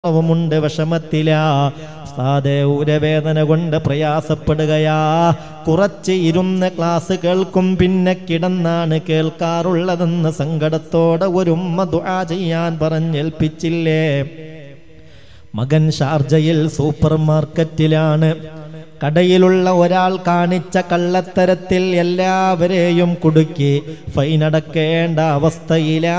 വുമുണ്ട് വിഷമത്തിലാ സാതെ ഉരവേദന കൊണ്ട് പ്രയാസപ്പെടുകയാ കുറച്ച് ഇരുന്ന് ക്ലാസ് കേൾക്കും പിന്നെ കിടന്നാണ് കേൾക്കാറുള്ളതെന്ന് സങ്കടത്തോടെ ഒരു ഉമ്മ ദുആ ചെയ്യാൻ പറഞ്ഞേൽപ്പിച്ചില്ലേ മകൻ ഷാർജയിൽ സൂപ്പർ മാർക്കറ്റിലാണ് കടയിലുള്ള ഒരാൾ കാണിച്ച കള്ളത്തരത്തിൽ എല്ലാവരെയും കുടുക്കി ഫൈനടക്കേണ്ട അവസ്ഥയിലാ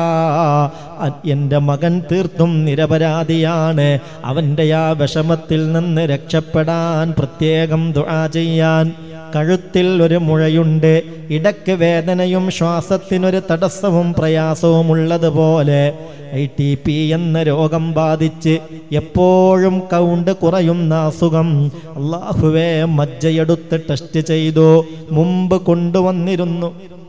അ- എൻ്റെ മകൻ തീർത്തും നിരപരാധിയാണ് അവൻ്റെ ആ വിഷമത്തിൽ നിന്ന് രക്ഷപ്പെടാൻ പ്രത്യേകം ദുആ ചെയ്യാൻ കഴുത്തിൽ ഒരു മുഴയുണ്ട് ഇടയ്ക്ക് വേദനയും ശ്വാസത്തിനൊരു തടസ്സവും പ്രയാസവും ഉള്ളതുപോലെ ഐ ടി പി എന്ന രോഗം ബാധിച്ച് എപ്പോഴും കൗണ്ട് കുറയുന്ന അസുഖം അള്ളാഹുവേ മജ്ജയെടുത്ത് ടെസ്റ്റ് ചെയ്തു മുമ്പ് കൊണ്ടുവന്നിരുന്നു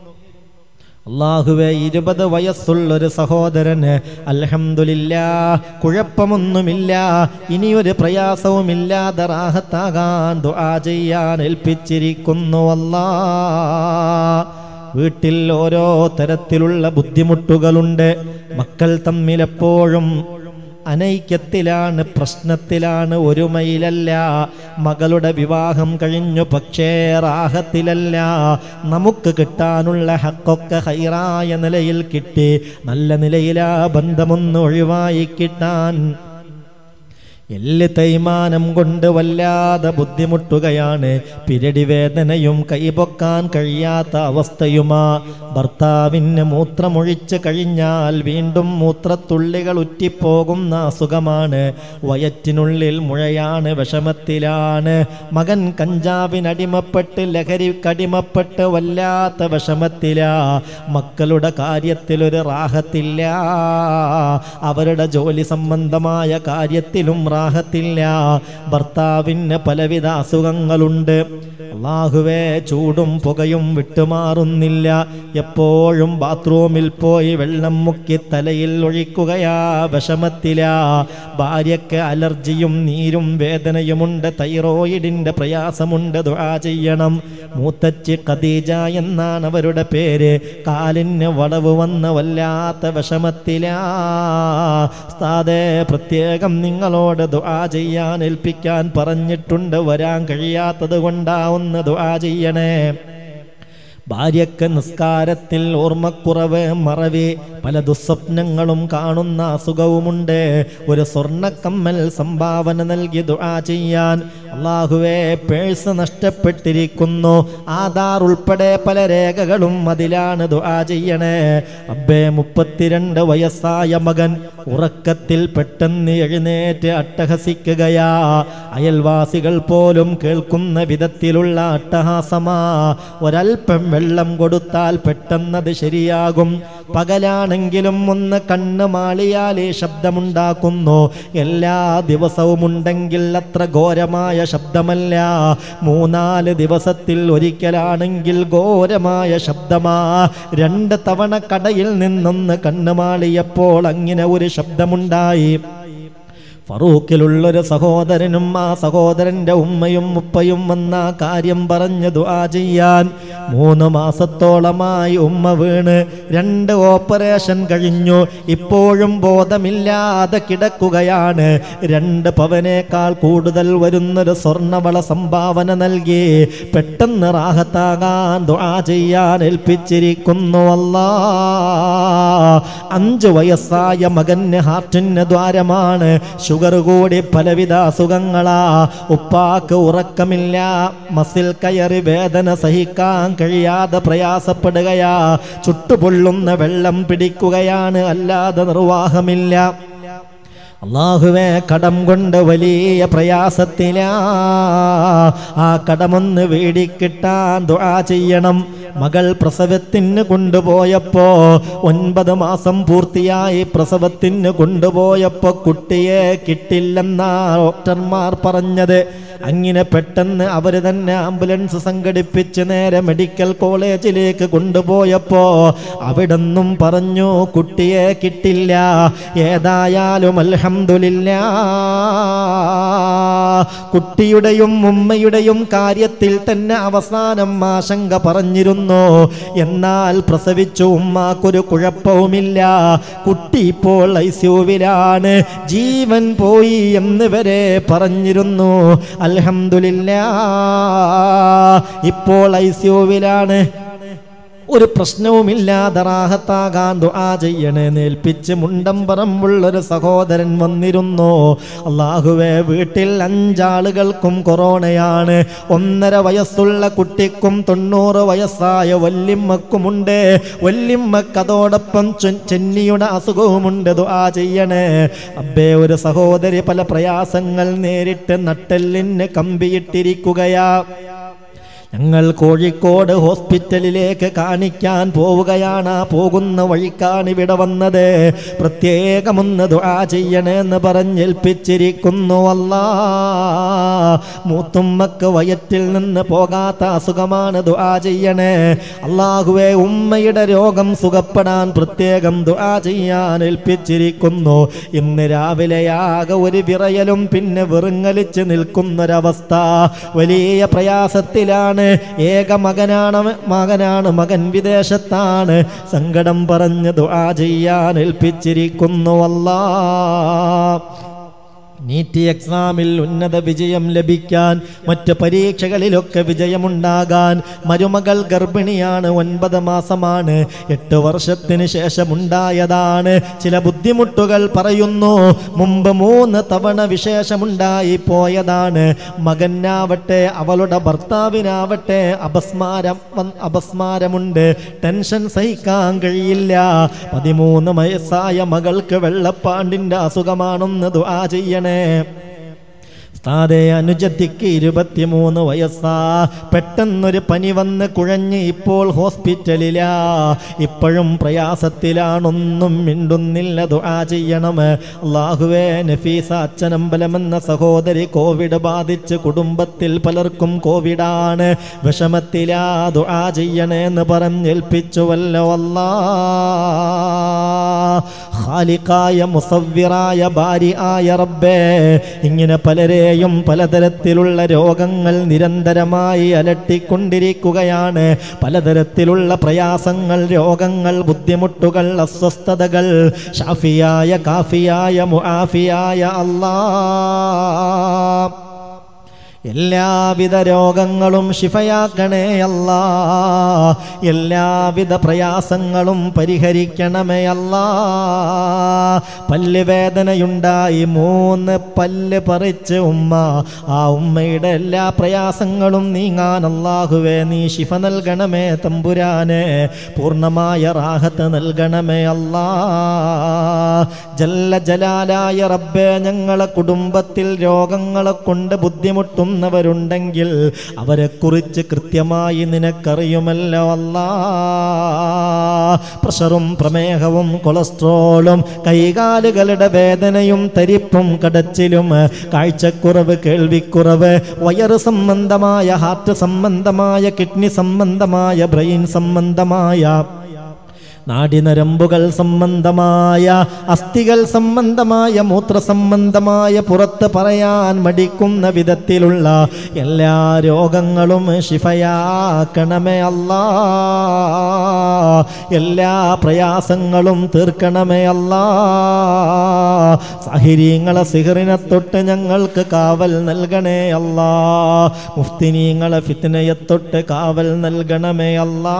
അള്ളാഹുവെ ഇരുപത് വയസ്സുള്ളൊരു സഹോദരന് അൽഹംദുലില്ലാ കുഴപ്പമൊന്നുമില്ല ഇനിയൊരു പ്രയാസവുമില്ലാതെ റാഹത്താകാൻ ദുആ ചെയ്യാൻ ഏൽപ്പിച്ചിരിക്കുന്നു അല്ലാ വീട്ടിൽ ഓരോ തരത്തിലുള്ള ബുദ്ധിമുട്ടുകളുണ്ട് മക്കൾ തമ്മിലെപ്പോഴും അനൈക്യത്തിലാണ് പ്രശ്നത്തിലാണ് ഒരുമയിലല്ല മകളുടെ വിവാഹം കഴിഞ്ഞു പക്ഷേ റാഹത്തിലല്ല നമുക്ക് കിട്ടാനുള്ള ഹക്കൊക്കെ ഹൈറായ നിലയിൽ കിട്ടി നല്ല നിലയിലാ ബന്ധമൊന്ന് ഒഴിവായി കിട്ടാൻ എല്ല് തേയ്മാനം കൊണ്ട് വല്ലാതെ ബുദ്ധിമുട്ടുകയാണ് പിരടി വേദനയും കൈപൊക്കാൻ കഴിയാത്ത അവസ്ഥയുമാ ഭർത്താവിന് മൂത്രമൊഴിച്ച് കഴിഞ്ഞാൽ വീണ്ടും മൂത്രത്തുള്ളികൾ ഉറ്റിപ്പോകുന്ന അസുഖമാണ് വയറ്റിനുള്ളിൽ മുഴയാണ് വിഷമത്തിലാണ് മകൻ കഞ്ചാവിനടിമപ്പെട്ട് ലഹരിക്കടിമപ്പെട്ട് വല്ലാത്ത വിഷമത്തിലാ മക്കളുടെ കാര്യത്തിൽ ഒരു റാഹത്തില്ല അവരുടെ ജോലി സംബന്ധമായ കാര്യത്തിലും റാഹത്തില്ല ഭർത്താവിന് പലവിധ അസുഖങ്ങളുണ്ട് അള്ളാഹുവേ ചൂടും പുകയും വിട്ടുമാറുന്നില്ല എപ്പോഴും ബാത്റൂമിൽ പോയി വെള്ളം മുക്കി തലയിൽ ഒഴിക്കുകയാ വിഷമത്തിലാ ഭാര്യയ്ക്ക് അലർജിയും നീരും വേദനയുമുണ്ട് തൈറോയിഡിന്റെ പ്രയാസമുണ്ട് ദുആ ചെയ്യണം മൂത്തച്ചി ഖദീജ എന്നാണ് അവരുടെ പേര് കാലിന് വളവ് വന്ന വല്ലാത്ത വിഷമത്തിലാ സ്ഥാതെ പ്രത്യേകം നിങ്ങളോട് ദുആ ചെയ്യാൻ ഏൽപ്പിക്കാൻ പറഞ്ഞിട്ടുണ്ട് വരാൻ കഴിയാത്തത് കൊണ്ടാവുന്ന ദുആ ചെയ്യണേ ഭാര്യക്ക് നിസ്കാരത്തിൽ ഓർമ്മക്കുറവ് മറവി പല ദുസ്വപ്നങ്ങളും കാണുന്ന അസുഖവുമുണ്ട് ഒരു സ്വർണ്ണക്കമ്മൽ സംഭാവന നൽകി ദുആ ചെയ്യാൻ അള്ളാഹുവേ പേഴ്സ് നഷ്ടപ്പെട്ടിരിക്കുന്നു ആധാർ ഉൾപ്പെടെ പല രേഖകളും അതിലാണ് ദുആ ചെയ്യണേ അബ്ബേ മുപ്പത്തിരണ്ട് വയസ്സായ മകൻ ഉറക്കത്തിൽ പെട്ടെന്ന് എഴുന്നേറ്റ് അട്ടഹസിക്കുകയാ അയൽവാസികൾ പോലും കേൾക്കുന്ന വിധത്തിലുള്ള അട്ടഹാസമാ ഒരൽപ്പം വെള്ളം കൊടുത്താൽ പെട്ടെന്നത് ശരിയാകും പകലാണെങ്കിലും ഒന്ന് കണ്ണ് മാളിയാലേ ശബ്ദമുണ്ടാക്കുന്നു എല്ലാ ദിവസവും ഉണ്ടെങ്കിൽ അത്ര ഘോരമായ ശബ്ദമല്ല മൂന്നാല് ദിവസത്തിൽ ഒരിക്കലാണെങ്കിൽ ഘോരമായ ശബ്ദമാ രണ്ട് തവണ കടയിൽ നിന്നൊന്ന് കണ്ണ് മാളിയപ്പോൾ അങ്ങനെ ഒരു ശബ്ദമുണ്ടായി ഫറൂഖിലുള്ളൊരു സഹോദരനും ആ സഹോദരന്റെ ഉമ്മയും ഉപ്പയും വന്ന ആ കാര്യം പറഞ്ഞ് ദുആ ചെയ്യാൻ മൂന്ന് മാസത്തോളമായി ഉമ്മ വീണ് രണ്ട് ഓപ്പറേഷൻ കഴിഞ്ഞു ഇപ്പോഴും ബോധമില്ലാതെ കിടക്കുകയാണ് രണ്ട് പവനേക്കാൾ കൂടുതൽ വരുന്നൊരു സ്വർണവള സംഭാവന നൽകി പെട്ടെന്ന് റാഹത്താകാൻ ദുആ ചെയ്യാൻ ഏൽപ്പിച്ചിരിക്കുന്നു അല്ലാ അഞ്ച് വയസ്സായ മകന് ഹാർട്ടിന് ദ്വാരമാണ് ഷുഗർ കൂടി പലവിധ അസുഖങ്ങളാ ഉപ്പാക്ക് ഉറക്കമില്ല മസിൽ കയറി വേദന സഹിക്കാൻ കഴിയാതെ പ്രയാസപ്പെടുകയാ ചുട്ടുപൊള്ളുന്ന വെള്ളം പിടിക്കുകയാണ് അല്ലാതെ നിർവാഹമില്ല അള്ളാഹുവെ കടം കൊണ്ട് വലിയ പ്രയാസത്തിലാ ആ കടമൊന്ന് വീടിക്കിട്ടാൻ ദുആ ചെയ്യണം മകൾ പ്രസവത്തിന് കൊണ്ടുപോയപ്പോ ഒൻപത് മാസം പൂർത്തിയായി പ്രസവത്തിന് കൊണ്ടുപോയപ്പോ കുട്ടിയെ കിട്ടില്ലെന്നാ ഡോക്ടർമാർ പറഞ്ഞത് അങ്ങനെ പെട്ടെന്ന് അവർ തന്നെ ആംബുലൻസ് സംഘടിപ്പിച്ച് നേരെ മെഡിക്കൽ കോളേജിലേക്ക് കൊണ്ടുപോയപ്പോ അവിടെന്നും പറഞ്ഞു കുട്ടിയെ കിട്ടില്ല ഏതായാലും അൽഹംദുലില്ലാ കുട്ടിയുടെയും ഉമ്മയുടെയും കാര്യത്തിൽ തന്നെ അവസാനം ആശങ്ക പറഞ്ഞിരുന്നു എന്നാൽ പ്രസവിച്ചു ഉമ്മാക്കൊരു കുഴപ്പവുമില്ല കുട്ടി ഇപ്പോൾ ഐസ്യുവിലാണ് ജീവൻ പോയി എന്ന് വരെ പറഞ്ഞിരുന്നു അൽഹംദുലില്ല ഇപ്പോൾ ഐസ്യുവിലാണ് ഒരു പ്രശ്നവുമില്ലാതെ റാഹത്താകാൻ ദുആ ചെയ്യണേ നേൽപ്പിച്ച് മുണ്ടം പറമ്പുള്ളൊരു സഹോദരൻ വന്നിരുന്നു അള്ളാഹുവെ വീട്ടിൽ അഞ്ചാളുകൾക്കും കൊറോണയാണ് ഒന്നര വയസ്സുള്ള കുട്ടിക്കും തൊണ്ണൂറ് വയസ്സായ വല്യമ്മക്കുമുണ്ട് വല്യമ്മക്ക് അതോടൊപ്പം ചെ- ചെന്നിയുടെ അസുഖവുമുണ്ട് ദുആ ചെയ്യണേ അബ്ബേ ഒരു സഹോദരി പല പ്രയാസങ്ങൾ നേരിട്ട് നട്ടെല്ലിന് കമ്പിയിട്ടിരിക്കുകയാ ഞങ്ങൾ കോഴിക്കോട് ഹോസ്പിറ്റലിലേക്ക് കാണിക്കാൻ പോവുകയാണ് ആ പോകുന്ന വഴിക്കാണ് ഇവിടെ വന്നത് പ്രത്യേകമൊന്ന് ദുആ ചെയ്യണമെന്ന് പറഞ്ഞേൽപ്പിച്ചിരിക്കുന്നു അല്ലാ മൂത്തുമ്മക്ക് വയറ്റിൽ നിന്ന് പോകാത്ത അസുഖമാണ് ദുആ ചെയ്യണേ അള്ളാഹുവെ ഉമ്മയുടെ രോഗം സുഖപ്പെടാൻ പ്രത്യേകം ദുആ ചെയ്യാൻ ഏൽപ്പിച്ചിരിക്കുന്നു ഇന്ന് രാവിലെയാകെ ഒരു വിറയലും പിന്നെ വെറുങ്ങലിച്ച് നിൽക്കുന്നൊരവസ്ഥ വലിയ പ്രയാസത്തിലാണ് ഏക മകനാണ് മകനാണ് മകൻ വിദേശത്താണ് സങ്കടം പറഞ്ഞ് ദുആ ചെയ്യാൻ ഏൽപ്പിച്ചിരിക്കുന്നു അല്ലാ നീറ്റ് എക്സാമിൽ ഉന്നത വിജയം ലഭിക്കാൻ മറ്റ് പരീക്ഷകളിലൊക്കെ വിജയമുണ്ടാകാൻ മരുമകൾ ഗർഭിണിയാണ് ഒൻപത് മാസമാണ് എട്ട് വർഷത്തിന് ശേഷമുണ്ടായതാണ് ചില ബുദ്ധിമുട്ടുകൾ പറയുന്നു മുമ്പ് മൂന്ന് തവണ വിശേഷമുണ്ടായി പോയതാണ് മകനാവട്ടെ അവളുടെ ഭർത്താവിനാവട്ടെ അപസ്മാരം വന്ന് അപസ്മാരമുണ്ട് ടെൻഷൻ സഹിക്കാൻ കഴിയില്ല പതിമൂന്ന് വയസ്സായ മകൾക്ക് വെള്ളപ്പാണ്ടിൻ്റെ അസുഖമാണെന്ന് ദുആ ചെയ്യണേ താതെ അനുജത്തിക്ക് ഇരുപത്തിമൂന്ന് വയസ്സാ പെട്ടെന്നൊരു പനി വന്ന് കുഴഞ്ഞ് ഇപ്പോൾ ഹോസ്പിറ്റലിലാ ഇപ്പോഴും പ്രയാസത്തിലാണൊന്നും മിണ്ടുന്നില്ല ദുആ ചെയ്യണം അള്ളാഹുവേ നഫീസ അച്ഛനമ്പലമെന്ന സഹോദരി കോവിഡ് ബാധിച്ച് കുടുംബത്തിൽ പലർക്കും കോവിഡാണ് വിഷമത്തിലാ ദുആ ചെയ്യണേന്ന് പറഞ്ഞേൽപ്പിച്ചുവല്ലോ അല്ലാ ഖാലിഖായ മുസവ്വിറായ ബാരി ആയ റബ്ബേ ഇങ്ങനെ പലരെയും പലതരത്തിലുള്ള രോഗങ്ങൾ നിരന്തരമായി അലട്ടിക്കൊണ്ടിരിക്കുകയാണ് പലതരത്തിലുള്ള പ്രയാസങ്ങൾ രോഗങ്ങൾ ബുദ്ധിമുട്ടുകൾ അസ്വസ്ഥതകൾ ഷാഫിയായ കാഫിയായ മുആഫിയായ അല്ലാ എല്ലാവിധ രോഗങ്ങളും ശിഫയാക്കണേ അല്ലാ എല്ലാവിധ പ്രയാസങ്ങളും പരിഹരിക്കണമേ അല്ലാ പല്ല് വേദനയുണ്ടായി മൂന്ന് പല്ല് പറിച്ച് ഉമ്മ ആ ഉമ്മയുടെ എല്ലാ പ്രയാസങ്ങളും നീങ്ങാൻ അല്ലാഹുവേ നീ ശിഫ നൽകണമേ തമ്പുരാനെ പൂർണ്ണമായ റാഹത്ത് നൽകണമേ അല്ലാ ജല്ല ജലാലായ റബ്ബേ ഞങ്ങളെ കുടുംബത്തിൽ രോഗങ്ങളെ കൊണ്ട് ബുദ്ധിമുട്ടുന്നവരുണ്ടെങ്കിൽ അവരെക്കുറിച്ച് കൃത്യമായി നിനക്കറിയുമല്ലോ അല്ലാ പ്രഷറും പ്രമേഹവും കൊളസ്ട്രോളും കൈകാലുകളുടെ വേദനയും തരിപ്പും കടച്ചിലും കാഴ്ചക്കുറവ് കേൾവിക്കുറവ് വയറ് സംബന്ധമായ ഹാർട്ട് സംബന്ധമായ കിഡ്നി സംബന്ധമായ ബ്രെയിൻ സംബന്ധമായ നാടിനരമ്പുകൾ സംബന്ധമായ അസ്ഥികൾ സംബന്ധമായ മൂത്ര സംബന്ധമായ പുറത്ത് പറയാൻ മടിക്കുന്ന വിധത്തിലുള്ള എല്ലാ രോഗങ്ങളും ശിഫയാക്കണമേ അല്ലാ എല്ലാ പ്രയാസങ്ങളും തീർക്കണമേ അല്ലാ സാഹിര്യങ്ങളെ സിഹറിനെ തൊട്ട് ഞങ്ങൾക്ക് കാവൽ നൽകണേ അല്ലാ മുഫ്തിനീങ്ങളെ ഫിത്നയെ തൊട്ട് കാവൽ നൽകണമേ അല്ലാ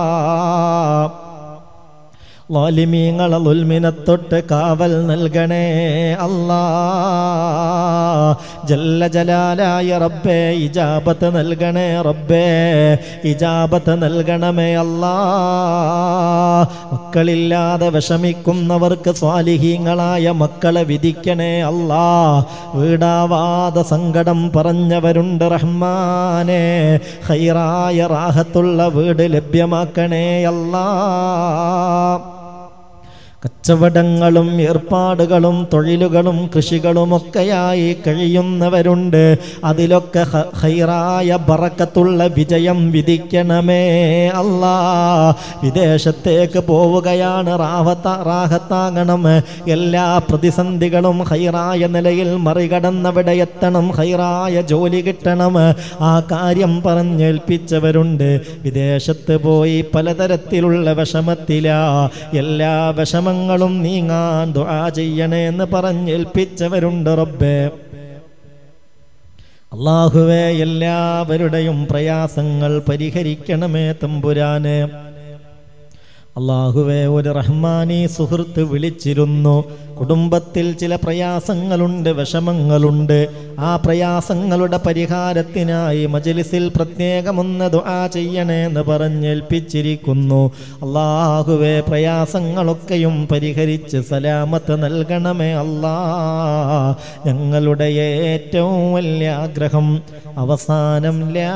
ലാലിമീങ്ങളെ ലുൽമിനെ തൊട്ട് കാവൽ നൽകണേ അല്ലാ ജല്ല ജലാലായ റബ്ബേ ഇജാബത്ത് നൽകണേ റബ്ബേ ഇജാബത്ത് നൽകണമേ അല്ലാ മക്കളില്ലാതെ വിഷമിക്കുന്നവർക്ക് സ്വാലിഹീങ്ങളായ മക്കളെ വിധിക്കണേ അല്ലാ വീടാവാതെ സങ്കടം പറഞ്ഞവരുണ്ട് റഹ്മാനെ ഹൈറായ റാഹത്തുള്ള വീട് ലഭ്യമാക്കണേ അല്ലാ കച്ചവടങ്ങളും ഏർപ്പാടുകളും തൊഴിലുകളും കൃഷികളുമൊക്കെയായി കഴിയുന്നവരുണ്ട് അതിലൊക്കെ ഹ- ഹൈറായ ബറക്കത്തുള്ള വിജയം വിധിക്കണമേ അല്ലാ വിദേശത്തേക്ക് പോവുകയാണ് റാഹത്ത റാഹത്താകണം എല്ലാ പ്രതിസന്ധികളും ഹൈറായ നിലയിൽ മറികടന്നവിടെ എത്തണം ഹൈറായ ജോലി കിട്ടണം ആ കാര്യം പറഞ്ഞേൽപ്പിച്ചവരുണ്ട് വിദേശത്ത് പോയി പലതരത്തിലുള്ള വിഷമത്തിലാ എല്ലാ വിഷമങ്ങളും നീങ്ങാൻ ദുആ ചെയ്യണേ എന്ന് പറഞ്ഞേൽപ്പിച്ചവരുണ്ട് റബ്ബേ അള്ളാഹുവേ എല്ലാവരുടെയും പ്രയാസങ്ങൾ പരിഹരിക്കണമേ തമ്പുരാന് അള്ളാഹുവെ ഒരു റഹ്മാനി സുഹൃത്ത് വിളിച്ചിരുന്നു കുടുംബത്തിൽ ചില പ്രയാസങ്ങളുണ്ട് വിഷമങ്ങളുണ്ട് ആ പ്രയാസങ്ങളുടെ പരിഹാരത്തിനായി മജലിസിൽ പ്രത്യേകമൊന്ന് ദുആ ചെയ്യണേ എന്ന് പറഞ്ഞേൽപ്പിച്ചിരിക്കുന്നു അള്ളാഹുവെ പ്രയാസങ്ങളൊക്കെയും പരിഹരിച്ച് സലാമത്ത് നൽകണമേ അല്ലാ ഞങ്ങളുടെ ഏറ്റവും വലിയ ആഗ്രഹം അവസാനം ലാ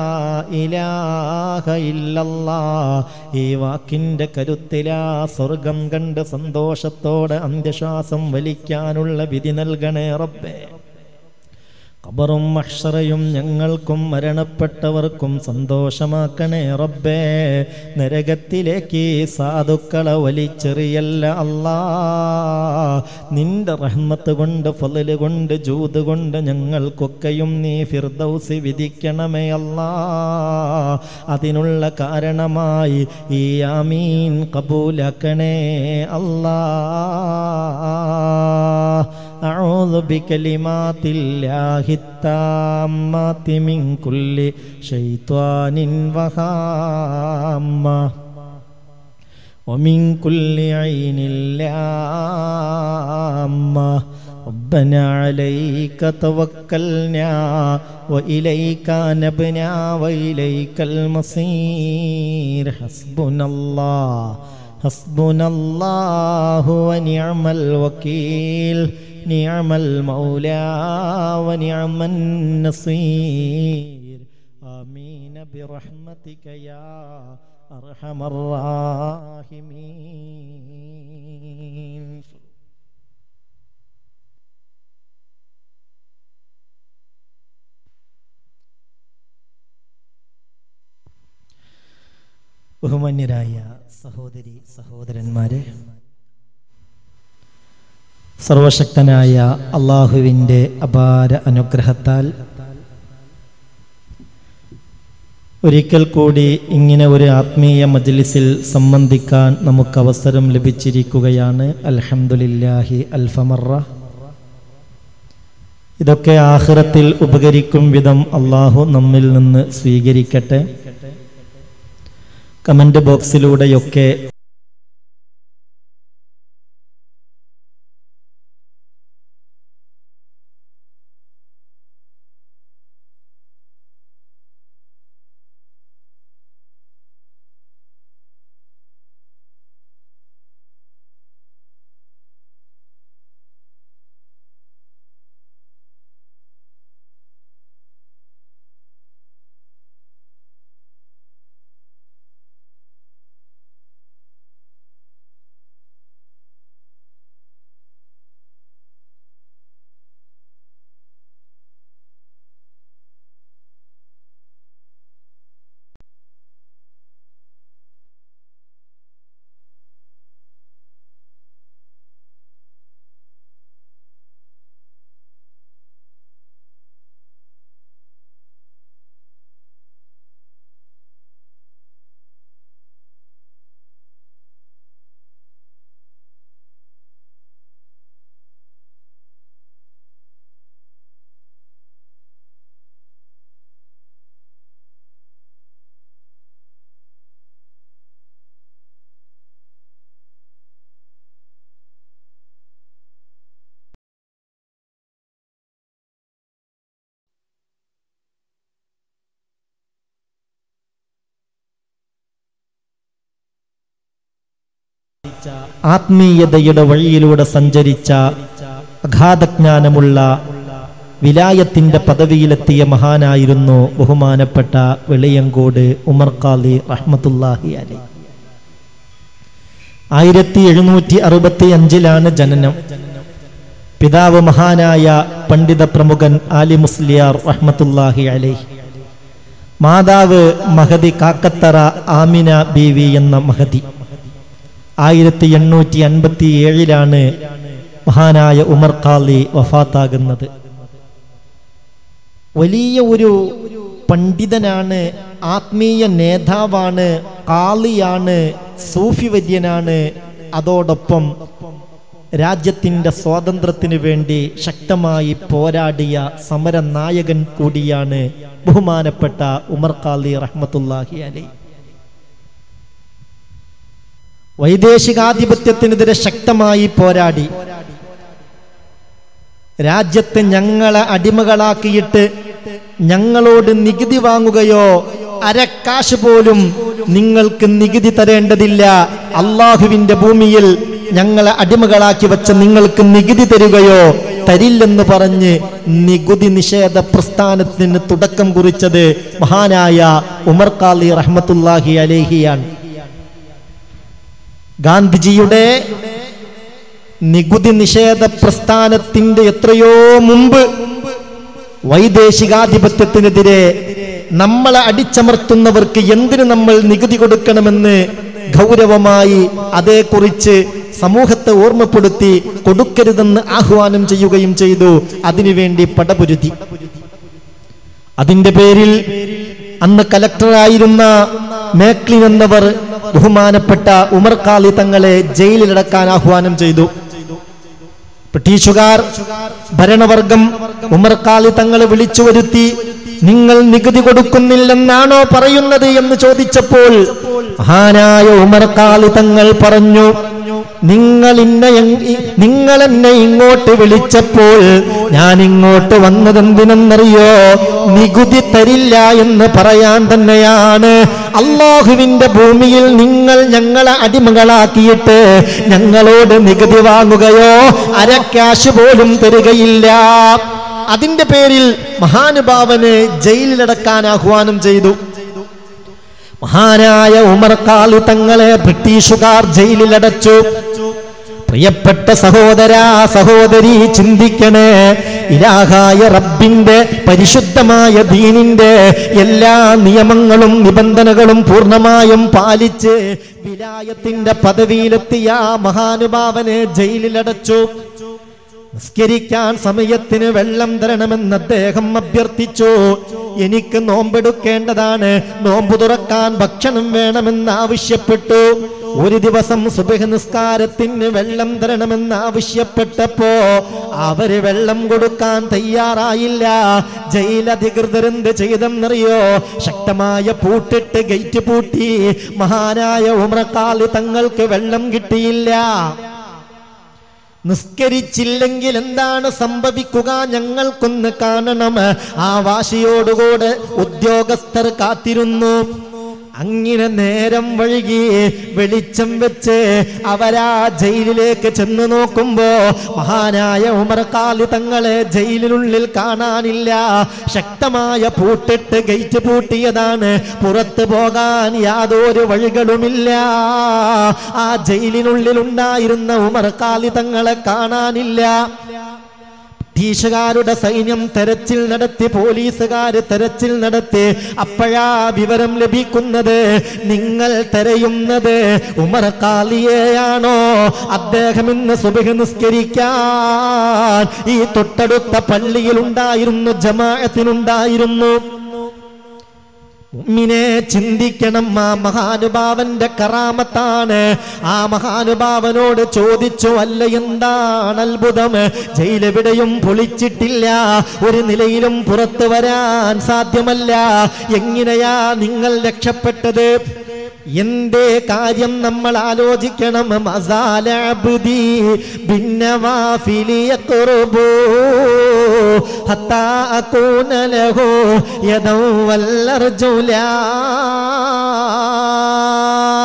ഇലാഹ ഇല്ലല്ലാ ഈ വാക്കിൻ്റെ കരുത്തിലാ സ്വർഗം കണ്ട് സന്തോഷത്തോടെ അന്ത്യശ്വാസം വലിക്കാനുള്ള വിധി നൽകണേ റബ്ബേ ഖബറും അക്ഷറയും ഞങ്ങൾക്കും മരണപ്പെട്ടവർക്കും സന്തോഷമാക്കണേ റബ്ബേ നരകത്തിലേക്ക് ഈ സാധുക്കളെ വലിച്ചെറിയല്ല അല്ലാ നിന്റെ റഹ്മത്ത് കൊണ്ട് ഫലല് കൊണ്ട് ജൂത് കൊണ്ട് ഞങ്ങൾക്കൊക്കെയും നീ ഫിർദൗസി വിധിക്കണമേ അല്ലാ അതിനുള്ള കാരണമായി ഈ ആമീൻ കബൂലാക്കണേ അല്ലാ أعوذ بكلمات الله التامات من كل شيطان وهامة ومن كل عين لامة ربنا عليك توكلنا وإليك نبنا وإليك المصير حسبنا الله حسبنا الله ونعم الوكيل نعم المولى ونعم النصير آمين برحمتك يا أرحم الراحمين ബഹുമാന്യരായ സഹോദരി സഹോദരന്മാരെ സർവശക്തനായ അള്ളാഹുവിൻ്റെ അപാര അനുഗ്രഹത്താൽ ഒരിക്കൽ കൂടി ഇങ്ങനെ ഒരു ആത്മീയ മജ്ലിസിൽ സംബന്ധിക്കാൻ നമുക്ക് അവസരം ലഭിച്ചിരിക്കുകയാണ് അൽഹംദുലില്ലാഹി അൽഫമറ ഇതൊക്കെ ആഖിറത്തിൽ ഉപകരിക്കും വിധം അള്ളാഹു നമ്മിൽ നിന്ന് സ്വീകരിക്കട്ടെ കമന്റ് ബോക്സിലൂടെയൊക്കെ ആത്മീയതയുടെ വഴിയിലൂടെ സഞ്ചരിച്ച അഗാധജ്ഞാനമുള്ള വിലായത്തിന്റെ പദവിയിലെത്തിയ മഹാനായിരുന്നു ബഹുമാനപ്പെട്ട വെളിയങ്കോട് ഉമർ ഖാലി റഹ്മത്തുല്ലാഹി അലി ആയിരത്തി എഴുന്നൂറ്റി അറുപത്തി അഞ്ചിലാണ് ജനനം പിതാവ് മഹാനായ പണ്ഡിത പ്രമുഖൻ ആലി മുസ്ലിയാർ റഹ്മത്തുല്ലാഹി അലൈഹി മാതാവ് മഹദി കാക്കത്തറ ആമിന ബീവി എന്ന മഹദി ആയിരത്തി എണ്ണൂറ്റി അൻപത്തി ഏഴിലാണ് മഹാനായ ഉമർ ഖാലി വഫാത്താകുന്നത് വലിയ ഒരു പണ്ഡിതനാണ് ആത്മീയ നേതാവാണ് കാളിയാണ് സൂഫി വര്യനാണ് അതോടൊപ്പം രാജ്യത്തിൻ്റെ സ്വാതന്ത്ര്യത്തിന് വേണ്ടി ശക്തമായി പോരാടിയ സമര നായകൻ കൂടിയാണ് ബഹുമാനപ്പെട്ട ഉമർ ഖാലി റഹ്മത്തുല്ലാഹി അലൈ വൈദേശികാധിപത്യത്തിനെതിരെ ശക്തമായി പോരാടി രാജ്യത്തെ ഞങ്ങളെ അടിമകളാക്കിയിട്ട് ഞങ്ങളോട് നികുതി വാങ്ങുകയോ അരക്കാശ് പോലും നിങ്ങൾക്ക് നികുതി തരേണ്ടതില്ല അള്ളാഹുവിന്റെ ഭൂമിയിൽ ഞങ്ങളെ അടിമകളാക്കി വെച്ച നിങ്ങൾക്ക് നികുതി തരികയോ തരില്ലെന്ന് പറഞ്ഞ് നികുതി നിഷേധ പ്രസ്ഥാനത്തിന് തുടക്കം കുറിച്ചത് മഹാനായ ഉമർ ഖാലി റഹ്മത്തുല്ലാഹി അലേഹിയാണ് ഗാന്ധിജിയുടെ നികുതി നിഷേധ പ്രസ്ഥാനത്തിന്റെ എത്രയോ മുമ്പ് വൈദേശികാധിപത്യത്തിനെതിരെ നമ്മളെ അടിച്ചമർത്തുന്നവർക്ക് എന്തിനു നമ്മൾ നികുതി കൊടുക്കണമെന്ന് ഗൗരവമായി അതേക്കുറിച്ച് സമൂഹത്തെ ഓർമ്മപ്പെടുത്തി കൊടുക്കരുതെന്ന് ആഹ്വാനം ചെയ്യുകയും ചെയ്തു അതിനുവേണ്ടി പടപുരുതി അതിന്റെ പേരിൽ അന്ന് കലക്ടറായിരുന്ന മേക്ലിൻ എന്നവർ ബഹുമാനപ്പെട്ട ഉമർ ഖാലി തങ്ങളെ ജയിലിലടക്കാൻ ആഹ്വാനം ചെയ്തു ബ്രിട്ടീഷുകാർ ഭരണവർഗം ഉമർ ഖാലി തങ്ങളെ വിളിച്ചു വരുത്തി നിങ്ങൾ നികുതി കൊടുക്കുന്നില്ലെന്നാണോ പറയുന്നത് എന്ന് ചോദിച്ചപ്പോൾ മഹാനായ ഉമർ ഖാലി തങ്ങൾ പറഞ്ഞു നിങ്ങൾ ഇന്ന നിങ്ങൾ എന്നെ ഇങ്ങോട്ട് വിളിച്ചപ്പോൾ ഞാൻ ഇങ്ങോട്ട് വന്നതെന്തിനെന്നറിയോ നികുതി തരില്ല എന്ന് പറയാൻ തന്നെയാണ് അള്ളാഹുവിന്റെ ഭൂമിയിൽ നിങ്ങൾ ഞങ്ങളെ അടിമകളാക്കിയിട്ട് ഞങ്ങളോട് നികുതി വാങ്ങുകയോ അരക്കാശ് പോലും തരികയില്ല അതിന്റെ പേരിൽ മഹാനുഭാവന് ജയിലിലടക്കാൻ ആഹ്വാനം ചെയ്തു മഹാനായ ഉമർ കാലു തങ്ങളെ ബ്രിട്ടീഷുകാർ ജയിലിലടച്ചു പ്രിയപ്പെട്ട സഹോദര സഹോദരി ചിന്തിക്കണേ ഇലാഹായ റബ്ബിന്റെ പരിശുദ്ധമായ ദീനിന്റെ എല്ലാ നിയമങ്ങളും നിബന്ധനകളും പൂർണ്ണമായും പാലിച്ച് വിലായത്തിന്റെ പദവിയിലെത്തിയ മഹാനുഭാവനെ ജയിലിലടച്ചു നിസ്കരിക്കാൻ സമയത്തിന് വെള്ളം തരണമെന്ന് അദ്ദേഹം അഭ്യർത്ഥിച്ചു എനിക്ക് നോമ്പെടുക്കേണ്ടതാണ് നോമ്പ് തുറക്കാൻ ഭക്ഷണം വേണമെന്ന് ആവശ്യപ്പെട്ടു ഒരു ദിവസം സുബഹ നിസ്കാരത്തിന് വെള്ളം തരണമെന്ന് ആവശ്യപ്പെട്ടപ്പോ അവര് വെള്ളം കൊടുക്കാൻ തയ്യാറായില്ല ജയിലധികൃതരെന്ത് ചെയ്തെന്നറിയോ ശക്തമായ പൂട്ടിട്ട് ഗേറ്റ് പൂട്ടി മഹാനായ ഉമ്രക്കാലി തങ്ങൾക്ക് വെള്ളം കിട്ടിയില്ല നിസ്കരിച്ചില്ലെങ്കിൽ എന്താണ് സംഭവിക്കുക ഞങ്ങൾക്കൊന്ന് കാണണം ആ വാശിയോടുകൂടെ ഉദ്യോഗസ്ഥർ കാത്തിരുന്നു അങ്ങനെ നേരം വഴുകി വെളിച്ചം വെച്ച് അവരാ ജയിലിലേക്ക് ചെന്ന് നോക്കുമ്പോ മഹാനായ ഉമർക്കാലി തങ്ങളെ ജയിലിനുള്ളിൽ കാണാനില്ല ശക്തമായ പൂട്ടിട്ട് ഗേറ്റ് പൂട്ടിയതാണ് പുറത്തു പോകാൻ യാതൊരു വഴികളുമില്ല ആ ജയിലിനുള്ളിൽ ഉണ്ടായിരുന്ന ഉമർക്കാലി തങ്ങളെ കാണാനില്ല ബ്രിട്ടീഷുകാരുടെ സൈന്യം തെരച്ചിൽ നടത്തി പോലീസുകാർ തെരച്ചിൽ നടത്തി അപ്പോഴാ വിവരം ലഭിക്കുന്നത് നിങ്ങൾ തെരയുന്നത് ഉമർ കാലിയെയാണോ അദ്ദേഹം ഇന്ന് സുബഹ നിസ്കരിക്കാൻ ഈ തൊട്ടടുത്ത പള്ളിയിൽ ഉണ്ടായിരുന്നു ജമാഅത്തിനുണ്ടായിരുന്നു മുഅ്മിനെ ചിന്തിക്കണം ആ മഹാനുഭാവന്റെ കറാമത്താണ് ആ മഹാനുഭാവനോട് ചോദിച്ചു അല്ല എന്താണ് അത്ഭുതം ജയിലെവിടെയും പൊളിച്ചിട്ടില്ല ഒരു നിലയിലും പുറത്തു വരാൻ സാധ്യമല്ല എങ്ങനെയാ നിങ്ങൾ രക്ഷപ്പെട്ടത് എന്റെ കാര്യം നമ്മൾ ആലോചിക്കണം മസാലബുദി ഭിന്നവാഫിലി യഖ്റുബു ഹത്താ അകൂന ലഹു യദൗ വല്ലർജുലാ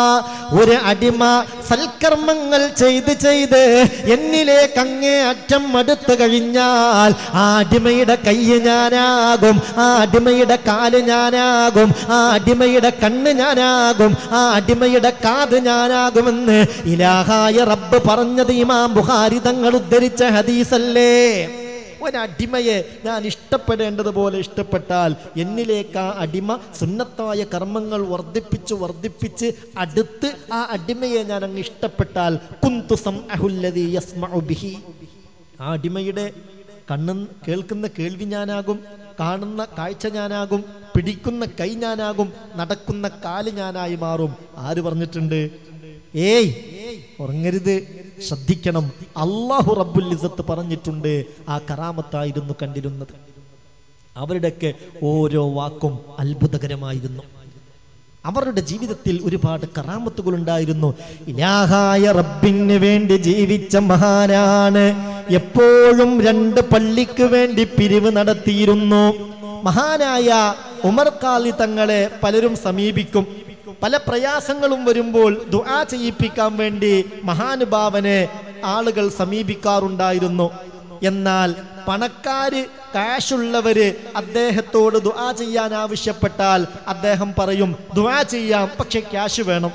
ഒരു അടിമ സൽക്കർമ്മങ്ങൾ ചെയ്ത് ചെയ്ത് എന്നിലേക്ക് അങ്ങേ അറ്റം അടുത്തു കഴിഞ്ഞാൽ ആ അടിമയുടെ കയ്യ് ഞാനാകും ആ അടിമയുടെ കാല് ഞാനാകും ആ അടിമയുടെ കണ്ണ് ഞാനാകും ആ അടിമയുടെ കാത് ഞാനാകുമെന്ന് ഇലാഹായ റബ്ബ് പറഞ്ഞത് ഇമാം ബുഹാരി തങ്ങൾ ഉദ്ധരിച്ച ഹദീസല്ലേ ഒരടിമയെ ഞാൻ ഇഷ്ടപ്പെടേണ്ടതുപോലെ ഇഷ്ടപ്പെട്ടാൽ എന്നിലേക്ക് ആ അടിമ സുന്നത്തായ കർമ്മങ്ങൾ വർദ്ധിപ്പിച്ച് വർദ്ധിപ്പിച്ച് അടുത്ത് ആ അടിമയെ ഞാൻ അങ്ങ് ഇഷ്ടപ്പെട്ടാൽ കുന്തു സംഅഹുല്ലദീ യസ്മഉ ബിഹി ആ അടിമയുടെ കണ്ണ് കേൾക്കുന്ന കേൾവി ഞാനാകും കാണുന്ന കാഴ്ച ഞാനാകും പിടിക്കുന്ന കൈ ഞാനാകും നടക്കുന്ന കാല് ഞാനായി മാറും ആര് പറഞ്ഞിട്ടുണ്ട് ഏയ് ഉറങ്ങരുത് ശ്രദ്ധിക്കണം അള്ളാഹു റബ്ബുൽ ഇസത്ത് പറഞ്ഞിട്ടുണ്ട് ആ കറാമത്തായിരുന്നു കണ്ടിരുന്നത് അവരുടെയൊക്കെ ഓരോ വാക്കും അത്ഭുതകരമായിരുന്നു അവരുടെ ജീവിതത്തിൽ ഒരുപാട് കറാമത്തുകൾ ഉണ്ടായിരുന്നു ഇലാഹായ റബ്ബിന് വേണ്ടി ജീവിച്ച മഹാനാണ് എപ്പോഴും രണ്ട് പള്ളിക്ക് വേണ്ടി പിരിവ് നടത്തിയിരുന്നു മഹാനായ ഉമർ ഖാലി തങ്ങളെ പലരും സമീപിക്കും പല പ്രയാസങ്ങളും വരുമ്പോൾ ദുആ ചെയ്യിപ്പിക്കാൻ വേണ്ടി മഹാനുഭാവനെ ആളുകൾ സമീപിക്കാറുണ്ടായിരുന്നു എന്നാൽ പണക്കാര് കാശുള്ളവര് അദ്ദേഹത്തോട് ദുആ ചെയ്യാൻ ആവശ്യപ്പെട്ടാൽ അദ്ദേഹം പറയും ദുആ ചെയ്യാം പക്ഷെ ക്യാഷ് വേണം